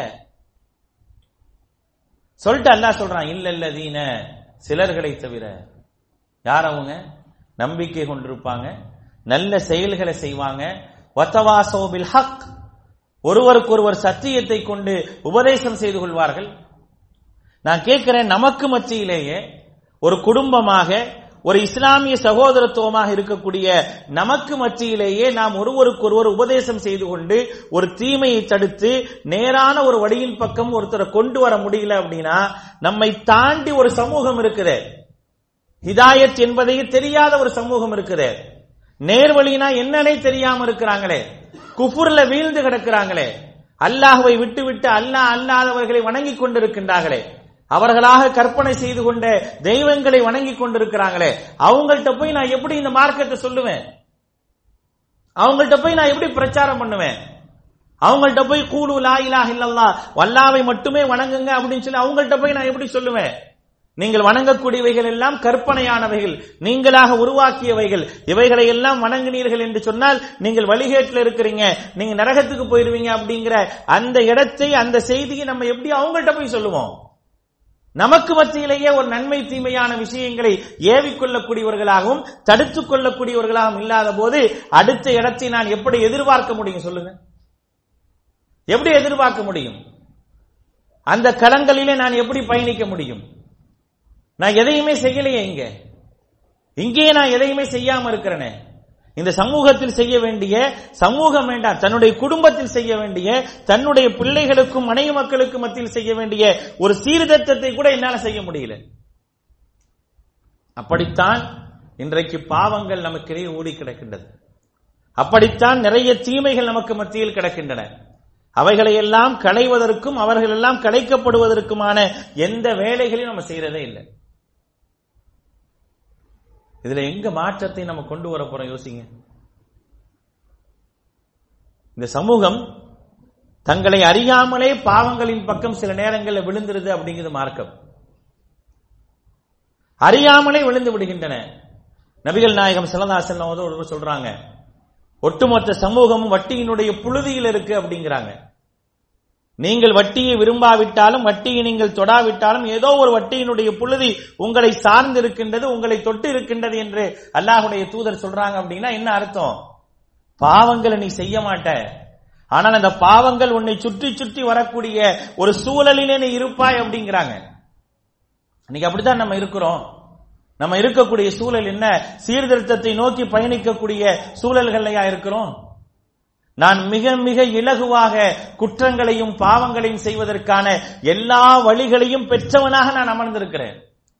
சொல்லிட்டு அல்லாஹ் சொல்றான் இல்ல இல்ல தீன சிலர்களை தவிர யார் அவங்க நம்பிக்கை கொண்டிருப்பாங்க நல்ல செயல்களை செய்வாங்க வத்தவாசோபில் ஹக் ஒருவருக்கொருவர் சத்தியத்தை கொண்டு உபதேசம் செய்து கொள்வார்கள் நான் கேட்கிறேன் நமக்கு மத்தியிலேயே ஒரு குடும்பமாக ஒரு இஸ்லாமிய சகோதரத்துவமாக இருக்கக்கூடிய நமக்கு மத்தியிலேயே நாம் ஒருவருக்கொருவர் உபதேசம் செய்து கொண்டு ஒரு தீமையை தடுத்து நேரான ஒரு வழியின் பக்கம் ஒருத்தரை கொண்டு வர முடியல அப்படின்னா நம்மை தாண்டி ஒரு சமூகம் இருக்குது ஹிதாயத் என்பதையே தெரியாத ஒரு சமூகம் இருக்குது நேர்வழினா என்னன்னே தெரியாம இருக்கிறாங்களே குஃபுர்ல வீழ்ந்து கிடக்கிறாங்களே அல்லாஹுவை விட்டு விட்டு அல்லாஹ் அல்லாதவர்களை வணங்கி கொண்டிருக்கின்றார்களே அவர்களாக கற்பனை செய்து கொண்ட தெய்வங்களை வணங்கி கொண்டிருக்கிறாங்களே அவங்கள்ட்ட போய் நான் எப்படி இந்த மார்க்கத்தை சொல்லுவேன் அவங்கள்ட்ட போய் நான் எப்படி பிரச்சாரம் பண்ணுவேன் அவங்கள்ட்ட போய் கூலு லா இலாஹ இல்லல்லாஹ் வல்லாவை மட்டுமே வணங்குங்க அப்படின்னு சொல்லி அவங்கள்ட்ட போய் நான் எப்படி சொல்லுவேன் நீங்கள் வணங்கக்கூடியவைகள் எல்லாம் கற்பனையானவைகள் நீங்களாக உருவாக்கியவைகள் இவைகளை எல்லாம் வணங்கினீர்கள் என்று சொன்னால் நீங்கள் வழிகேட்டில் இருக்கிறீங்க நீங்க நரகத்துக்கு போயிருவீங்க அப்படிங்கிற அந்த இடத்தை அந்த செய்தியை நம்ம எப்படி அவங்கள்ட்ட போய் சொல்லுவோம் நமக்கு மத்தியிலேயே ஒரு நன்மை தீமையான விஷயங்களை ஏவிக்கொள்ளக்கூடியவர்களாகவும் தடுத்துக் கொள்ளக்கூடியவர்களாகவும் இல்லாத போது அடுத்த இடத்தை நான் எப்படி எதிர்பார்க்க முடியும் சொல்லுங்க எப்படி எதிர்பார்க்க முடியும் அந்த களங்களிலே நான் எப்படி பயணிக்க முடியும் நான் எதையுமே செய்யலையே இங்க இங்கேயே நான் எதையுமே செய்யாம இருக்கிறேனே இந்த சமூகத்தில் செய்ய வேண்டிய சமூகம் வேண்டாம் தன்னுடைய குடும்பத்தில் செய்ய வேண்டிய தன்னுடைய பிள்ளைகளுக்கும் மனைவி மக்களுக்கும் மத்தியில் செய்ய வேண்டிய ஒரு சீர்திருத்தத்தை கூட என்னால செய்ய முடியல அப்படித்தான் இன்றைக்கு பாவங்கள் நமக்கிடையே ஓடி கிடக்கின்றது அப்படித்தான் நிறைய தீமைகள் நமக்கு மத்தியில் கிடக்கின்றன அவைகளை எல்லாம் களைவதற்கும் அவர்கள் எல்லாம் களைக்கப்படுவதற்குமான எந்த வேலைகளையும் நம்ம செய்யறதே இல்லை இதுல எங்க மாற்றத்தை நம்ம கொண்டு வர போறோம் யோசிங்க இந்த சமூகம் தங்களை அறியாமலே பாவங்களின் பக்கம் சில நேரங்களில் விழுந்துருது அப்படிங்கிறது மார்க்கம் அறியாமலே விழுந்து விடுகின்றன நபிகள் நாயகம் சிலதாசன் ஒரு சொல்றாங்க ஒட்டுமொத்த சமூகமும் வட்டியினுடைய புழுதியில் இருக்கு அப்படிங்கிறாங்க நீங்கள் வட்டியை விரும்பாவிட்டாலும் வட்டியை நீங்கள் தொடாவிட்டாலும் ஏதோ ஒரு வட்டியினுடைய புழுதி உங்களை சார்ந்து இருக்கின்றது உங்களை தொட்டு இருக்கின்றது என்று அல்லாஹுடைய தூதர் சொல்றாங்க அப்படின்னா என்ன அர்த்தம் பாவங்களை நீ செய்ய மாட்ட ஆனால் அந்த பாவங்கள் உன்னை சுற்றி சுற்றி வரக்கூடிய ஒரு சூழலிலே நீ இருப்பாய் அப்படிங்கிறாங்க இன்னைக்கு அப்படித்தான் நம்ம இருக்கிறோம் நம்ம இருக்கக்கூடிய சூழல் என்ன சீர்திருத்தத்தை நோக்கி பயணிக்கக்கூடிய சூழல்கள்லையா இருக்கிறோம் நான் மிக மிக இலகுவாக குற்றங்களையும் பாவங்களையும் செய்வதற்கான எல்லா வழிகளையும் பெற்றவனாக நான் அமர்ந்திருக்கிறேன்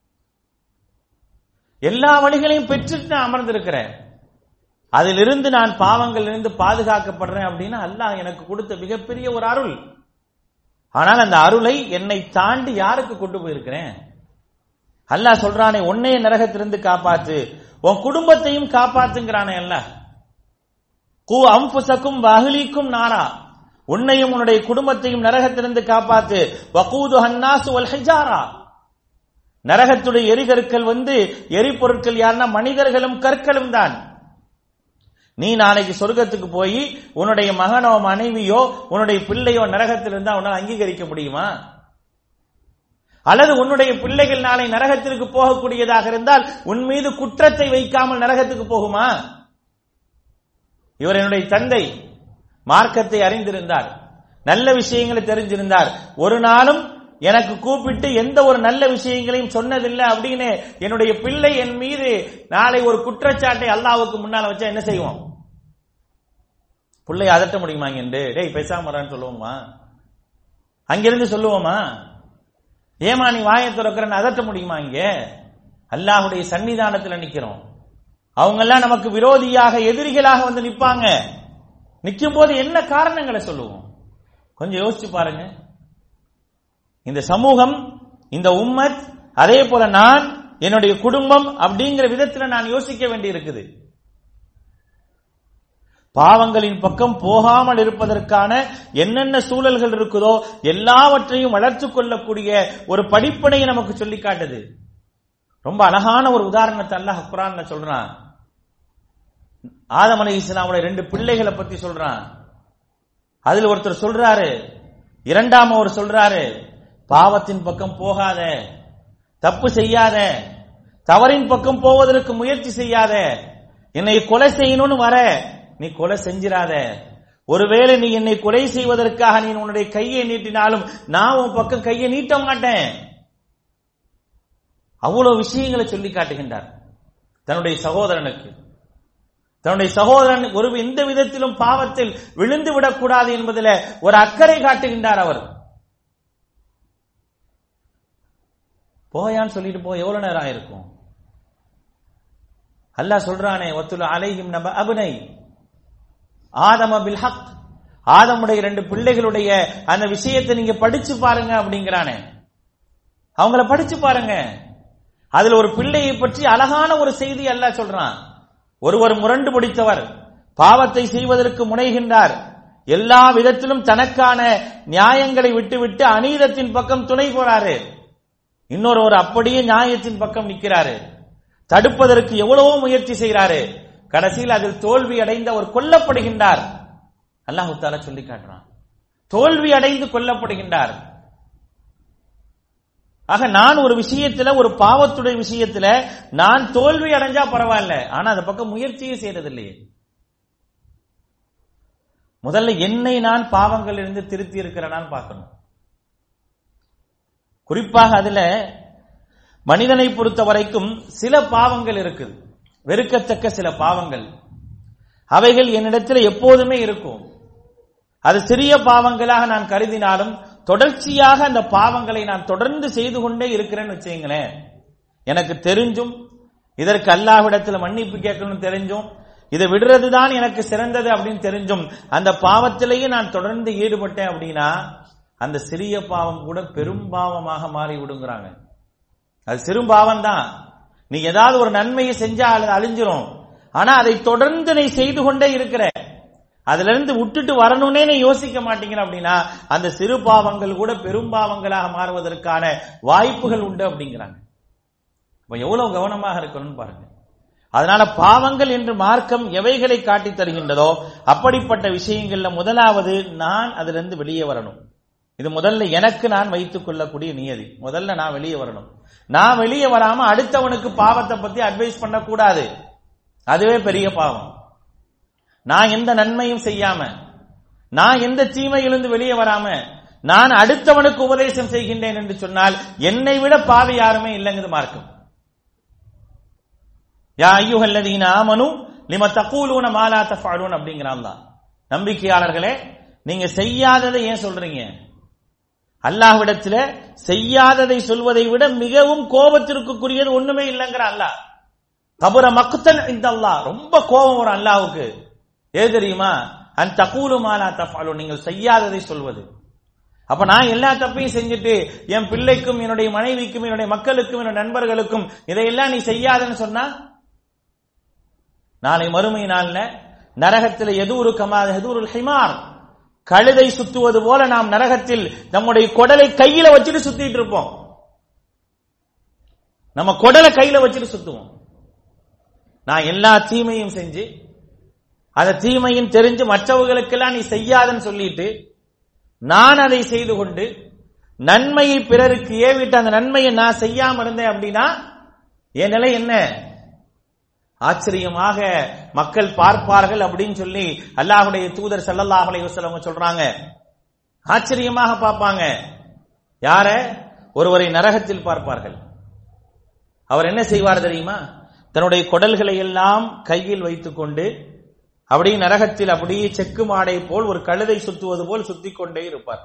எல்லா வழிகளையும் பெற்றுட்டு நான் அமர்ந்திருக்கிறேன் அதிலிருந்து நான் பாவங்களிலிருந்து பாதுகாக்கப்படுறேன் அப்படின்னா அல்லாஹ் எனக்கு கொடுத்த மிகப்பெரிய ஒரு அருள் ஆனால் அந்த அருளை என்னை தாண்டி யாருக்கு கொண்டு போயிருக்கிறேன் அல்லாஹ் சொல்றானே உன்னைய நரகத்திலிருந்து காப்பாத்து உன் குடும்பத்தையும் காப்பாத்துங்கிறானே அல்லாஹ் கூ அம்புசக்கும் வகுலிக்கும் நாரா உன்னையும் உன்னுடைய குடும்பத்தையும் நரகத்திலிருந்து காப்பாத்து வகூது ஹன்னாசு வல் ஹிஜாரா நரகத்துடைய எரிகற்கள் வந்து எரிபொருட்கள் யாருன்னா மனிதர்களும் கற்களும் தான் நீ நாளைக்கு சொர்க்கத்துக்கு போய் உன்னுடைய மகனோ மனைவியோ உன்னுடைய பிள்ளையோ நரகத்தில் இருந்தா உன்னால் அங்கீகரிக்க முடியுமா அல்லது உன்னுடைய பிள்ளைகள் நாளை நரகத்திற்கு போகக்கூடியதாக இருந்தால் உன் மீது குற்றத்தை வைக்காமல் நரகத்துக்கு போகுமா இவர் என்னுடைய தந்தை மார்க்கத்தை அறிந்திருந்தார் நல்ல விஷயங்களை தெரிஞ்சிருந்தார் ஒரு நாளும் எனக்கு கூப்பிட்டு எந்த ஒரு நல்ல விஷயங்களையும் சொன்னதில்லை அப்படின்னு என்னுடைய பிள்ளை என் மீது நாளை ஒரு குற்றச்சாட்டை அல்லாவுக்கு முன்னால வச்சா என்ன செய்வோம் பிள்ளை அதட்ட முடியுமா இங்கே டேய் பேசாம சொல்லுவோமா அங்கிருந்து சொல்லுவோமா ஏமா நீ வாயை திறக்கிறன்னு அதட்ட முடியுமா இங்க அல்லாஹுடைய சன்னிதானத்தில் நிக்கிறோம் அவங்க எல்லாம் நமக்கு விரோதியாக எதிரிகளாக வந்து நிப்பாங்க நிற்கும் போது என்ன காரணங்களை சொல்லுவோம் கொஞ்சம் யோசிச்சு பாருங்க இந்த சமூகம் இந்த உம்மத் அதே போல நான் என்னுடைய குடும்பம் அப்படிங்கிற விதத்துல நான் யோசிக்க வேண்டி இருக்குது பாவங்களின் பக்கம் போகாமல் இருப்பதற்கான என்னென்ன சூழல்கள் இருக்குதோ எல்லாவற்றையும் வளர்த்துக் கொள்ளக்கூடிய ஒரு படிப்பனையை நமக்கு சொல்லி காட்டுது ரொம்ப அழகான ஒரு உதாரணத்தை அல்லாஹ் குரான்ல சொல்றான் ஆதம் அலி இஸ்லாமுடைய ரெண்டு பிள்ளைகளை பத்தி சொல்றான் அதுல ஒருத்தர் சொல்றாரு இரண்டாம் அவர் சொல்றாரு பாவத்தின் பக்கம் போகாத தப்பு செய்யாத தவறின் பக்கம் போவதற்கு முயற்சி செய்யாத என்னை கொலை செய்யணும்னு வர நீ கொலை செஞ்சிராத ஒருவேளை நீ என்னை கொலை செய்வதற்காக நீ உன்னுடைய கையை நீட்டினாலும் நான் உன் பக்கம் கையை நீட்ட மாட்டேன் அவ்வளவு விஷயங்களை சொல்லி காட்டுகின்றார் தன்னுடைய சகோதரனுக்கு தன்னுடைய சகோதரன் ஒரு எந்த விதத்திலும் பாவத்தில் விழுந்து விடக்கூடாது என்பதில் ஒரு அக்கறை காட்டுகின்றார் அவர் போயான்னு சொல்லிட்டு போ எவ்வளவு நேரம் ஆயிருக்கும் அல்லாஹ் சொல்றானே ஒத்துல அலைஹிம் நப அபுனை ஆதம பில் ஹக் ஆதமுடைய ரெண்டு பிள்ளைகளுடைய அந்த விஷயத்தை நீங்க படிச்சு பாருங்க அப்படிங்கிறானே அவங்கள படிச்சு பாருங்க அதுல ஒரு பிள்ளையை பற்றி அழகான ஒரு செய்தி அல்லாஹ் சொல்றான் ஒருவர் முரண்டு பிடித்தவர் பாவத்தை செய்வதற்கு முனைகின்றார் எல்லா விதத்திலும் தனக்கான நியாயங்களை விட்டுவிட்டு அநீதத்தின் பக்கம் துணை போறாரு இன்னொருவர் அப்படியே நியாயத்தின் பக்கம் நிற்கிறாரு தடுப்பதற்கு எவ்வளவோ முயற்சி செய்கிறாரு கடைசியில் அதில் தோல்வி அடைந்து அவர் கொல்லப்படுகின்றார் அல்லாஹு தாலா சொல்லி காட்டுறான் தோல்வி அடைந்து கொல்லப்படுகின்றார் ஆக நான் ஒரு விஷயத்துல ஒரு பாவத்துடைய விஷயத்துல நான் தோல்வி அடைஞ்சா பரவாயில்ல ஆனா அந்த பக்கம் முயற்சியே செய்யறது இல்லையே முதல்ல என்னை நான் பாவங்கள் இருந்து திருத்தி இருக்கிறேனான்னு பார்க்கணும் குறிப்பாக அதுல மனிதனை பொறுத்த வரைக்கும் சில பாவங்கள் இருக்குது வெறுக்கத்தக்க சில பாவங்கள் அவைகள் என்னிடத்தில் எப்போதுமே இருக்கும் அது சிறிய பாவங்களாக நான் கருதினாலும் தொடர்ச்சியாக அந்த பாவங்களை நான் தொடர்ந்து செய்து கொண்டே இருக்கிறேன்னு வச்சுங்களேன் எனக்கு தெரிஞ்சும் இதற்கு அல்லாஹ்விடத்தில் மன்னிப்பு கேட்கணும்னு தெரிஞ்சும் இதை விடுறது தான் எனக்கு சிறந்தது அப்படின்னு தெரிஞ்சும் அந்த பாவத்திலேயே நான் தொடர்ந்து ஈடுபட்டேன் அப்படின்னா அந்த சிறிய பாவம் கூட பெரும் பாவமாக மாறி விடுங்கிறாங்க அது சிறு பாவம் தான் நீ ஏதாவது ஒரு நன்மையை செஞ்சா அது அழிஞ்சிரும் ஆனா அதை தொடர்ந்து நீ செய்து கொண்டே இருக்கிற அதுல இருந்து விட்டுட்டு வரணும்னே நீ யோசிக்க மாட்டீங்க அப்படின்னா அந்த சிறு பாவங்கள் கூட பெரும் பாவங்களாக மாறுவதற்கான வாய்ப்புகள் உண்டு அப்படிங்கிறாங்க இப்ப எவ்வளவு கவனமாக இருக்கணும்னு பாருங்க அதனால பாவங்கள் என்று மார்க்கம் எவைகளை காட்டி தருகின்றதோ அப்படிப்பட்ட விஷயங்கள்ல முதலாவது நான் அதுல இருந்து வெளியே வரணும் இது முதல்ல எனக்கு நான் வைத்துக் கொள்ளக்கூடிய நியதி முதல்ல நான் வெளியே வரணும் நான் வெளியே வராம அடுத்தவனுக்கு பாவத்தை பத்தி அட்வைஸ் பண்ணக்கூடாது அதுவே பெரிய பாவம் நான் எந்த நன்மையும் செய்யாம நான் எந்த தீமையிலிருந்து வெளியே வராம நான் அடுத்தவனுக்கு உபதேசம் செய்கின்றேன் என்று சொன்னால் என்னை விட பாவி யாருமே இல்லைங்கிறது மார்க்கம் யா ஐயுகல்லதீன ஆமனு லிம தக்கூலூன மாலா தஃபாலூன் அப்படிங்கிறான் தான் நம்பிக்கையாளர்களே நீங்க செய்யாததை ஏன் சொல்றீங்க அல்லாஹ்விடத்துல செய்யாததை சொல்வதை விட மிகவும் கோபத்திற்குரியது ஒண்ணுமே இல்லைங்கிற அல்லாஹ் கபுர மக்குத்தன் இந்த அல்லாஹ் ரொம்ப கோபம் வரும் அல்லாஹ்வுக்கு ஏது தெரியுமா அன் தகூலு மாலா தஃபாலூன் நீங்கள் செய்யாததை சொல்வது அப்ப நான் எல்லா தப்பையும் செஞ்சுட்டு என் பிள்ளைக்கும் என்னுடைய மனைவிக்கும் என்னுடைய மக்களுக்கும் என்னுடைய நண்பர்களுக்கும் இதையெல்லாம் நீ செய்யாதன்னு சொன்னா நாளை மறுமை நாள்ல நரகத்தில் எதூரு கமாத எதூருல் ஹிமார் கழுதை சுத்துவது போல நாம் நரகத்தில் நம்முடைய குடலை கையில வச்சுட்டு சுத்திட்டு இருப்போம் நம்ம குடலை கையில வச்சுட்டு சுத்துவோம் நான் எல்லா தீமையும் செஞ்சு அந்த தீமையும் தெரிஞ்சு மற்றவர்களுக்கெல்லாம் நீ செய்யாதன்னு சொல்லிட்டு நான் அதை செய்து கொண்டு நன்மையை பிறருக்கு ஏவிட்டு அந்த நன்மையை நான் செய்யாம இருந்தேன் அப்படின்னா என் நிலை என்ன ஆச்சரியமாக மக்கள் பார்ப்பார்கள் அப்படின்னு சொல்லி அல்லாஹுடைய தூதர் சல்லல்லாஹ் அலைஹி வஸல்லம் சொல்றாங்க ஆச்சரியமாக பார்ப்பாங்க யார ஒருவரை நரகத்தில் பார்ப்பார்கள் அவர் என்ன செய்வார் தெரியுமா தன்னுடைய குடல்களை எல்லாம் கையில் வைத்துக்கொண்டு அப்படியே நரகத்தில் அப்படியே செக்கு மாடை போல் ஒரு கழுதை சுத்துவது போல் சுத்திக் கொண்டே இருப்பார்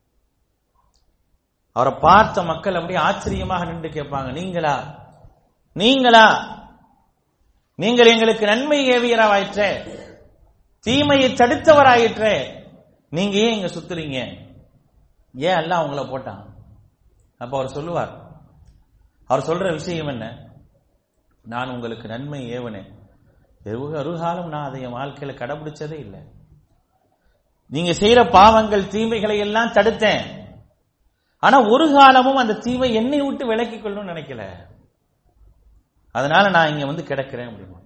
அவரை பார்த்த மக்கள் அப்படியே ஆச்சரியமாக நின்று கேட்பாங்க நீங்களா நீங்களா நீங்கள் எங்களுக்கு நன்மை ஏவியராயிற்றே தீமையை தடுத்தவராயிற்றே நீங்க ஏன் இங்க சுத்துறீங்க ஏன் அல்ல உங்களை போட்டான் அப்ப அவர் சொல்லுவார் அவர் சொல்ற விஷயம் என்ன நான் உங்களுக்கு நன்மை ஏவனேன் ஒரு காலம் நான் அதை என் வாழ்க்கையில கடைபிடிச்சதே இல்லை நீங்க செய்யற பாவங்கள் தீமைகளை எல்லாம் தடுத்தேன் ஆனா ஒரு காலமும் அந்த தீமை என்னை விட்டு விலக்கிக் கொள்ளணும்னு நினைக்கல அதனால நான் இங்க வந்து கிடக்கிறேன் அப்படின்னு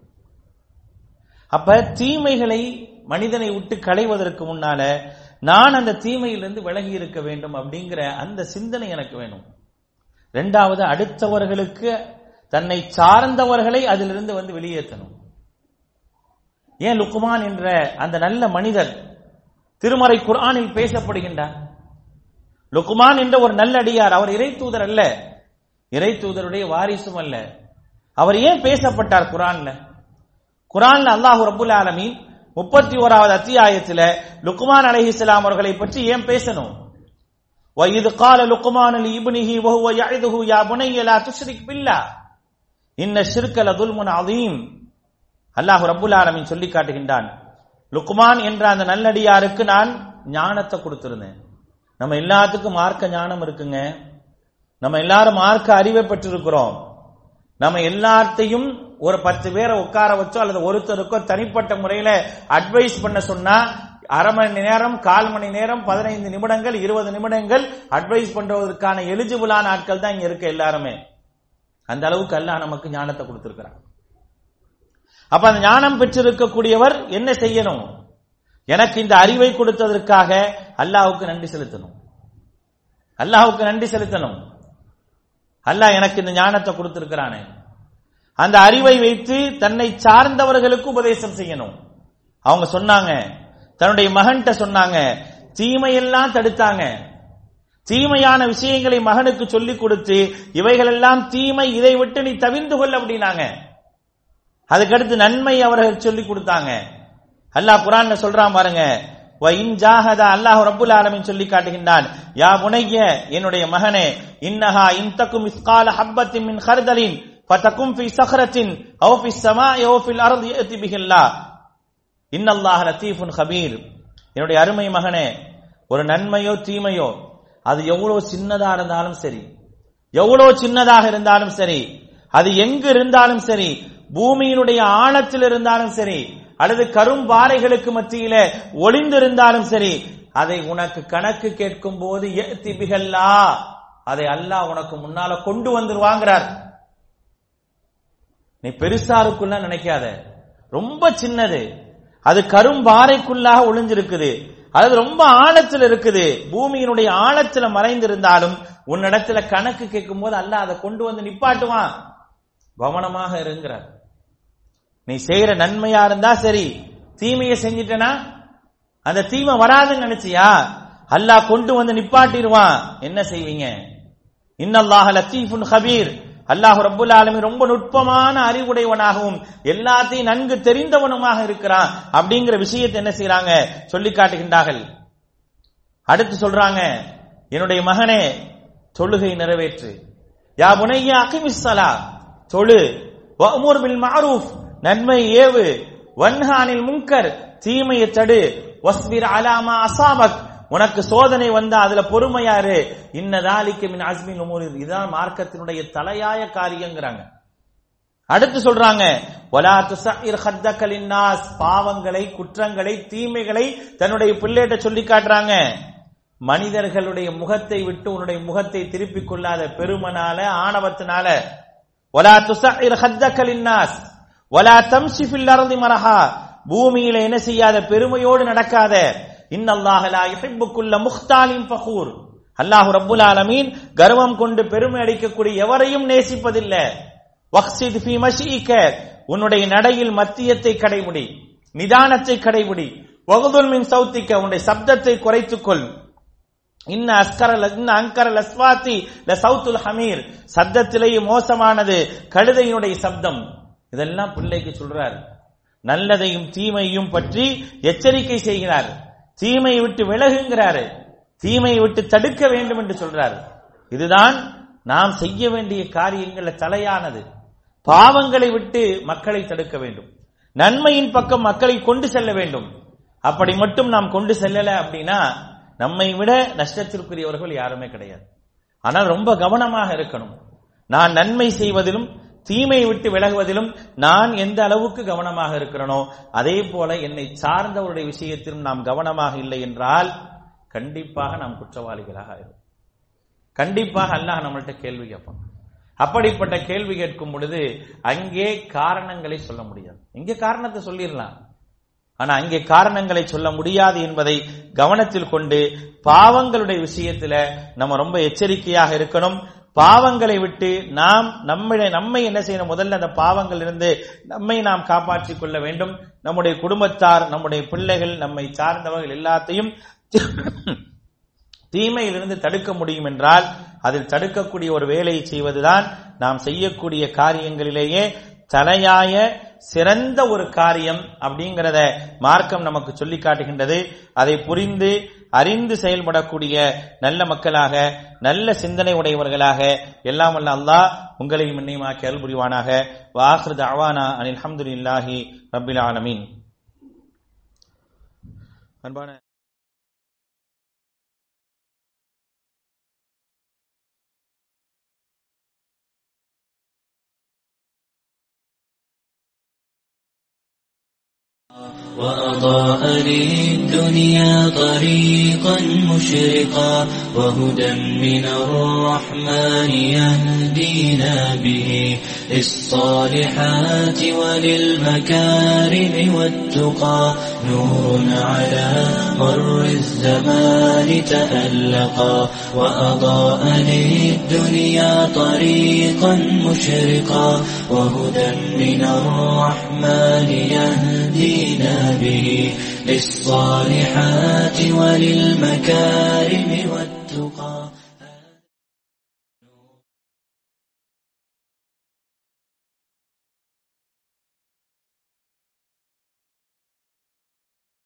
அப்ப தீமைகளை மனிதனை விட்டு களைவதற்கு முன்னால நான் அந்த தீமையிலிருந்து விலகி இருக்க வேண்டும் அப்படிங்கிற அந்த சிந்தனை எனக்கு வேணும் ரெண்டாவது அடுத்தவர்களுக்கு தன்னை சார்ந்தவர்களை அதிலிருந்து வந்து வெளியேற்றணும் ஏன் லுக்குமான் என்ற அந்த நல்ல மனிதர் திருமறை குர்ஆனில் பேசப்படுகின்றார் லுக்குமான் என்ற ஒரு நல்லடியார் அவர் இறை தூதர் அல்ல இறை தூதருடைய வாரிசும் அல்ல அவர் ஏன் பேசப்பட்டார் குரான்ல குரான்ல அல்லாஹு ரபுல் ஆலமீன் முப்பத்தி ஓராவது அத்தியாயத்தில் லுக்குமான் அலைஹிஸ்லாம் அவர்களை பற்றி ஏன் பேசணும் وَإِذْ قَالَ لُقْمَانُ لِابْنِهِ وَهُوَ يَعِظُهُ يَا بُنَيَّ لَا تُشْرِكْ بِاللَّهِ إِنَّ الشِّرْكَ لَظُلْمٌ عَظِيمٌ அல்லாஹ் ரப்புல் ஆலமீன் சொல்லி காட்டுகின்றான் லுக்மான் என்ற அந்த நல்லடியாருக்கு நான் ஞானத்தை கொடுத்திருந்தேன் நம்ம எல்லாத்துக்கும் மார்க்க ஞானம் இருக்குங்க நம்ம எல்லாரும் மார்க்க அறிவை பெற்றிருக்கிறோம் நம்ம எல்லாத்தையும் ஒரு பத்து பேரை உட்கார வச்சோ அல்லது ஒருத்தருக்கோ தனிப்பட்ட முறையில அட்வைஸ் பண்ண சொன்னா அரை மணி நேரம் கால் மணி நேரம் பதினைந்து நிமிடங்கள் இருபது நிமிடங்கள் அட்வைஸ் பண்றதற்கான எலிஜிபிளான ஆட்கள் தான் இங்க இருக்க எல்லாருமே அந்த அளவுக்கு அல்லாஹ் நமக்கு ஞானத்தை கொடுத்திருக்கிறான் அப்ப அந்த ஞானம் பெற்றிருக்கக்கூடியவர் என்ன செய்யணும் எனக்கு இந்த அறிவை கொடுத்ததற்காக அல்லாஹ்வுக்கு நன்றி செலுத்தணும் அல்லாஹ்வுக்கு நன்றி செலுத்தணும் அல்லாஹ் எனக்கு இந்த ஞானத்தை கொடுத்திருக்கிறானே அந்த அறிவை வைத்து தன்னை சார்ந்தவர்களுக்கு உபதேசம் செய்யணும் அவங்க சொன்னாங்க தன்னுடைய மகன்கிட்ட சொன்னாங்க தீமையெல்லாம் தடுத்தாங்க தீமையான விஷயங்களை மகனுக்கு சொல்லிக் கொடுத்து இவைகளெல்லாம் தீமை இதை விட்டு நீ தவிர்ந்து கொள் அப்படின்னாங்க அதுக்கடுத்து நன்மை அவர்கள் சொல்லிக் கொடுத்தாங்க அல்லாஹ் குரான்ல சொல்றான் பாருங்க வ இன் ஜாஹதா அல்லாஹ் ரப்புல் ஆலமீன் சொல்லி காட்டுகின்றான் யா புனைய என்னுடைய மகனே இன்னஹா இன் தக்கும் இஸ்கால ஹப்பத்தின் மின் ஹர்தலின் ஃபதகும் ஃபி சஹரத்தின் அவ் ஃபி ஸமாஇ அவ் ஃபில் அர்தி யஅதி பிஹில்லாஹ் இன்னல்லாஹ் லத்தீஃபுன் கபீர் என்னுடைய அருமை மகனே ஒரு நன்மையோ தீமையோ அது எவ்வளவு சின்னதா இருந்தாலும் சரி எவ்வளவு சின்னதாக இருந்தாலும் சரி அது எங்கு இருந்தாலும் சரி பூமியினுடைய ஆழத்தில் இருந்தாலும் சரி அல்லது கரும்பாறைகளுக்கு மத்தியில ஒளிந்திருந்தாலும் சரி அதை உனக்கு கணக்கு கேட்கும் போது திபிகல்லா அதை அல்லாஹ் உனக்கு முன்னால கொண்டு வந்துருவாங்கிறார் நீ பெருசாருக்குள்ள நினைக்காத ரொம்ப சின்னது அது கரும்பாறைக்குள்ளாக ஒளிஞ்சிருக்குது அது ரொம்ப ஆழத்தில் இருக்குது பூமியினுடைய ஆழத்துல மறைந்திருந்தாலும் உன்னிடத்துல கணக்கு கேட்கும் போது அல்ல அதை கொண்டு வந்து நிப்பாட்டுவான் கவனமாக இருங்கிறார் நீ செய்யற நன்மையா இருந்தா சரி தீமையை செஞ்சிட்டனா அந்த தீமை வராதுன்னு நினைச்சியா அல்லாஹ் கொண்டு வந்து நிப்பாட்டிடுவான் என்ன செய்வீங்க இன்னல்லாஹ லத்தீஃபுன் ஹபீர் அல்லாஹ் ரப்புல் ஆலமீன் ரொம்ப நுட்பமான அறிவுடையவனாகவும் எல்லாத்தையும் நன்கு தெரிந்தவனுமாக இருக்கிறான் அப்படிங்கிற விஷயத்தை என்ன செய்யறாங்க சொல்லி காட்டுகின்றார்கள் அடுத்து சொல்றாங்க என்னுடைய மகனே தொழுகை நிறைவேற்று யா புனையா அகிமிஸ்ஸலா தொழு வஅமுர் பில் மஅரூஃப் நன்மை ஏவு வன்ஹானில் முன்கர் தீமையை தடு வஸ்பிர் அலாமா அசாபக் உனக்கு சோதனை வந்தா அதுல பொறுமையாரு இன்னதாலிக்கு மின் அஸ்மின் உமூர் இதுதான் மார்க்கத்தினுடைய தலையாய காரியங்கிறாங்க அடுத்து சொல்றாங்க வலா துசஇர் ஹத்தக லின்னாஸ் பாவங்களை குற்றங்களை தீமைகளை தன்னுடைய பிள்ளைகிட்ட சொல்லி காட்டுறாங்க மனிதர்களுடைய முகத்தை விட்டு உன்னுடைய முகத்தை திருப்பிக் கொள்ளாத பெருமனால ஆணவத்தினால வலா துசஇர் ஹத்தக லின்னாஸ் வலா தம்ஷி ஃபில் அர்தி மரஹா பூமியில என்ன செய்யாத பெருமையோடு நடக்காத இன்னல்லாஹ லா யுஹிப்பு குல்ல முக்தாலின் ஃபகூர் அல்லாஹ் ரப்புல் ஆலமீன் கர்வம் கொண்டு பெருமை அடிக்கக்கூடிய எவரையும் நேசிப்பதில்லை வக்சித் ஃபி மஷீக உன்னுடைய நடையில் மத்தியத்தை கடைபிடி நிதானத்தை கடைபிடி வகுதுல் மின் சௌத்திக்க உன்னுடைய சப்தத்தை குறைத்துக்கொள் இன்ன அஸ்கர இன்ன அங்கர லஸ்வாத்தி ல சவுத்துல் ஹமீர் சப்தத்திலேயே மோசமானது கழுதையினுடைய சப்தம் இதெல்லாம் பிள்ளைக்கு சொல்றார் நல்லதையும் தீமையும் பற்றி எச்சரிக்கை செய்கிறார் தீமையை விட்டு விலகுங்கிறாரு தீமையை விட்டு தடுக்க வேண்டும் என்று சொல்றாரு இதுதான் நாம் செய்ய வேண்டிய காரியங்கள தலையானது பாவங்களை விட்டு மக்களை தடுக்க வேண்டும் நன்மையின் பக்கம் மக்களை கொண்டு செல்ல வேண்டும் அப்படி மட்டும் நாம் கொண்டு செல்லல அப்படின்னா நம்மை விட நஷ்டத்திற்குரியவர்கள் யாருமே கிடையாது ஆனால் ரொம்ப கவனமாக இருக்கணும் நான் நன்மை செய்வதிலும் தீமையை விட்டு விலகுவதிலும் நான் எந்த அளவுக்கு கவனமாக இருக்கிறனோ அதே போல என்னை சார்ந்தவருடைய விஷயத்திலும் நாம் கவனமாக இல்லை என்றால் கண்டிப்பாக நாம் குற்றவாளிகளாக ஆயிரும் கண்டிப்பாக அல்லாஹ் நம்மள்ட்ட கேள்வி கேட்பான் அப்படிப்பட்ட கேள்வி கேட்கும் பொழுது அங்கே காரணங்களை சொல்ல முடியாது இங்கே காரணத்தை சொல்லிடலாம் ஆனா அங்கே காரணங்களை சொல்ல முடியாது என்பதை கவனத்தில் கொண்டு பாவங்களுடைய விஷயத்துல நம்ம ரொம்ப எச்சரிக்கையாக இருக்கணும் பாவங்களை விட்டு நாம் நம்மை நம்மை என்ன செய்யணும் முதல்ல அந்த பாவங்கள் இருந்து நம்மை நாம் காப்பாற்றிக் கொள்ள வேண்டும் நம்முடைய குடும்பத்தார் நம்முடைய பிள்ளைகள் நம்மை சார்ந்தவர்கள் எல்லாத்தையும் தீமையிலிருந்து தடுக்க முடியும் என்றால் அதில் தடுக்கக்கூடிய ஒரு வேலையை செய்வதுதான் நாம் செய்யக்கூடிய காரியங்களிலேயே தலையாய சிறந்த ஒரு காரியம் அப்படிங்கிறத மார்க்கம் நமக்கு சொல்லி காட்டுகின்றது அதை புரிந்து அறிந்து செயல்படக்கூடிய நல்ல மக்களாக நல்ல சிந்தனை உடையவர்களாக எல்லாம் வல்ல அல்லாஹ் உங்களையும் இன்னையுமாக்கி அருள் புரிவானாக வாஹ்ரத் அவானா அனில் அஹமதுல்லாஹி ரபில் ஆலமீன் அன்பான وأضاء للدنيا طريقا مشرقا وهدى من الرحمن يهدينا به للصالحات وللمكارم والتقى نور على مر الزمان تألقا وأضاء للدنيا طريقا مشرقا وهدى من الرحمن يهدينا به للصالحات وللمكارم والتقى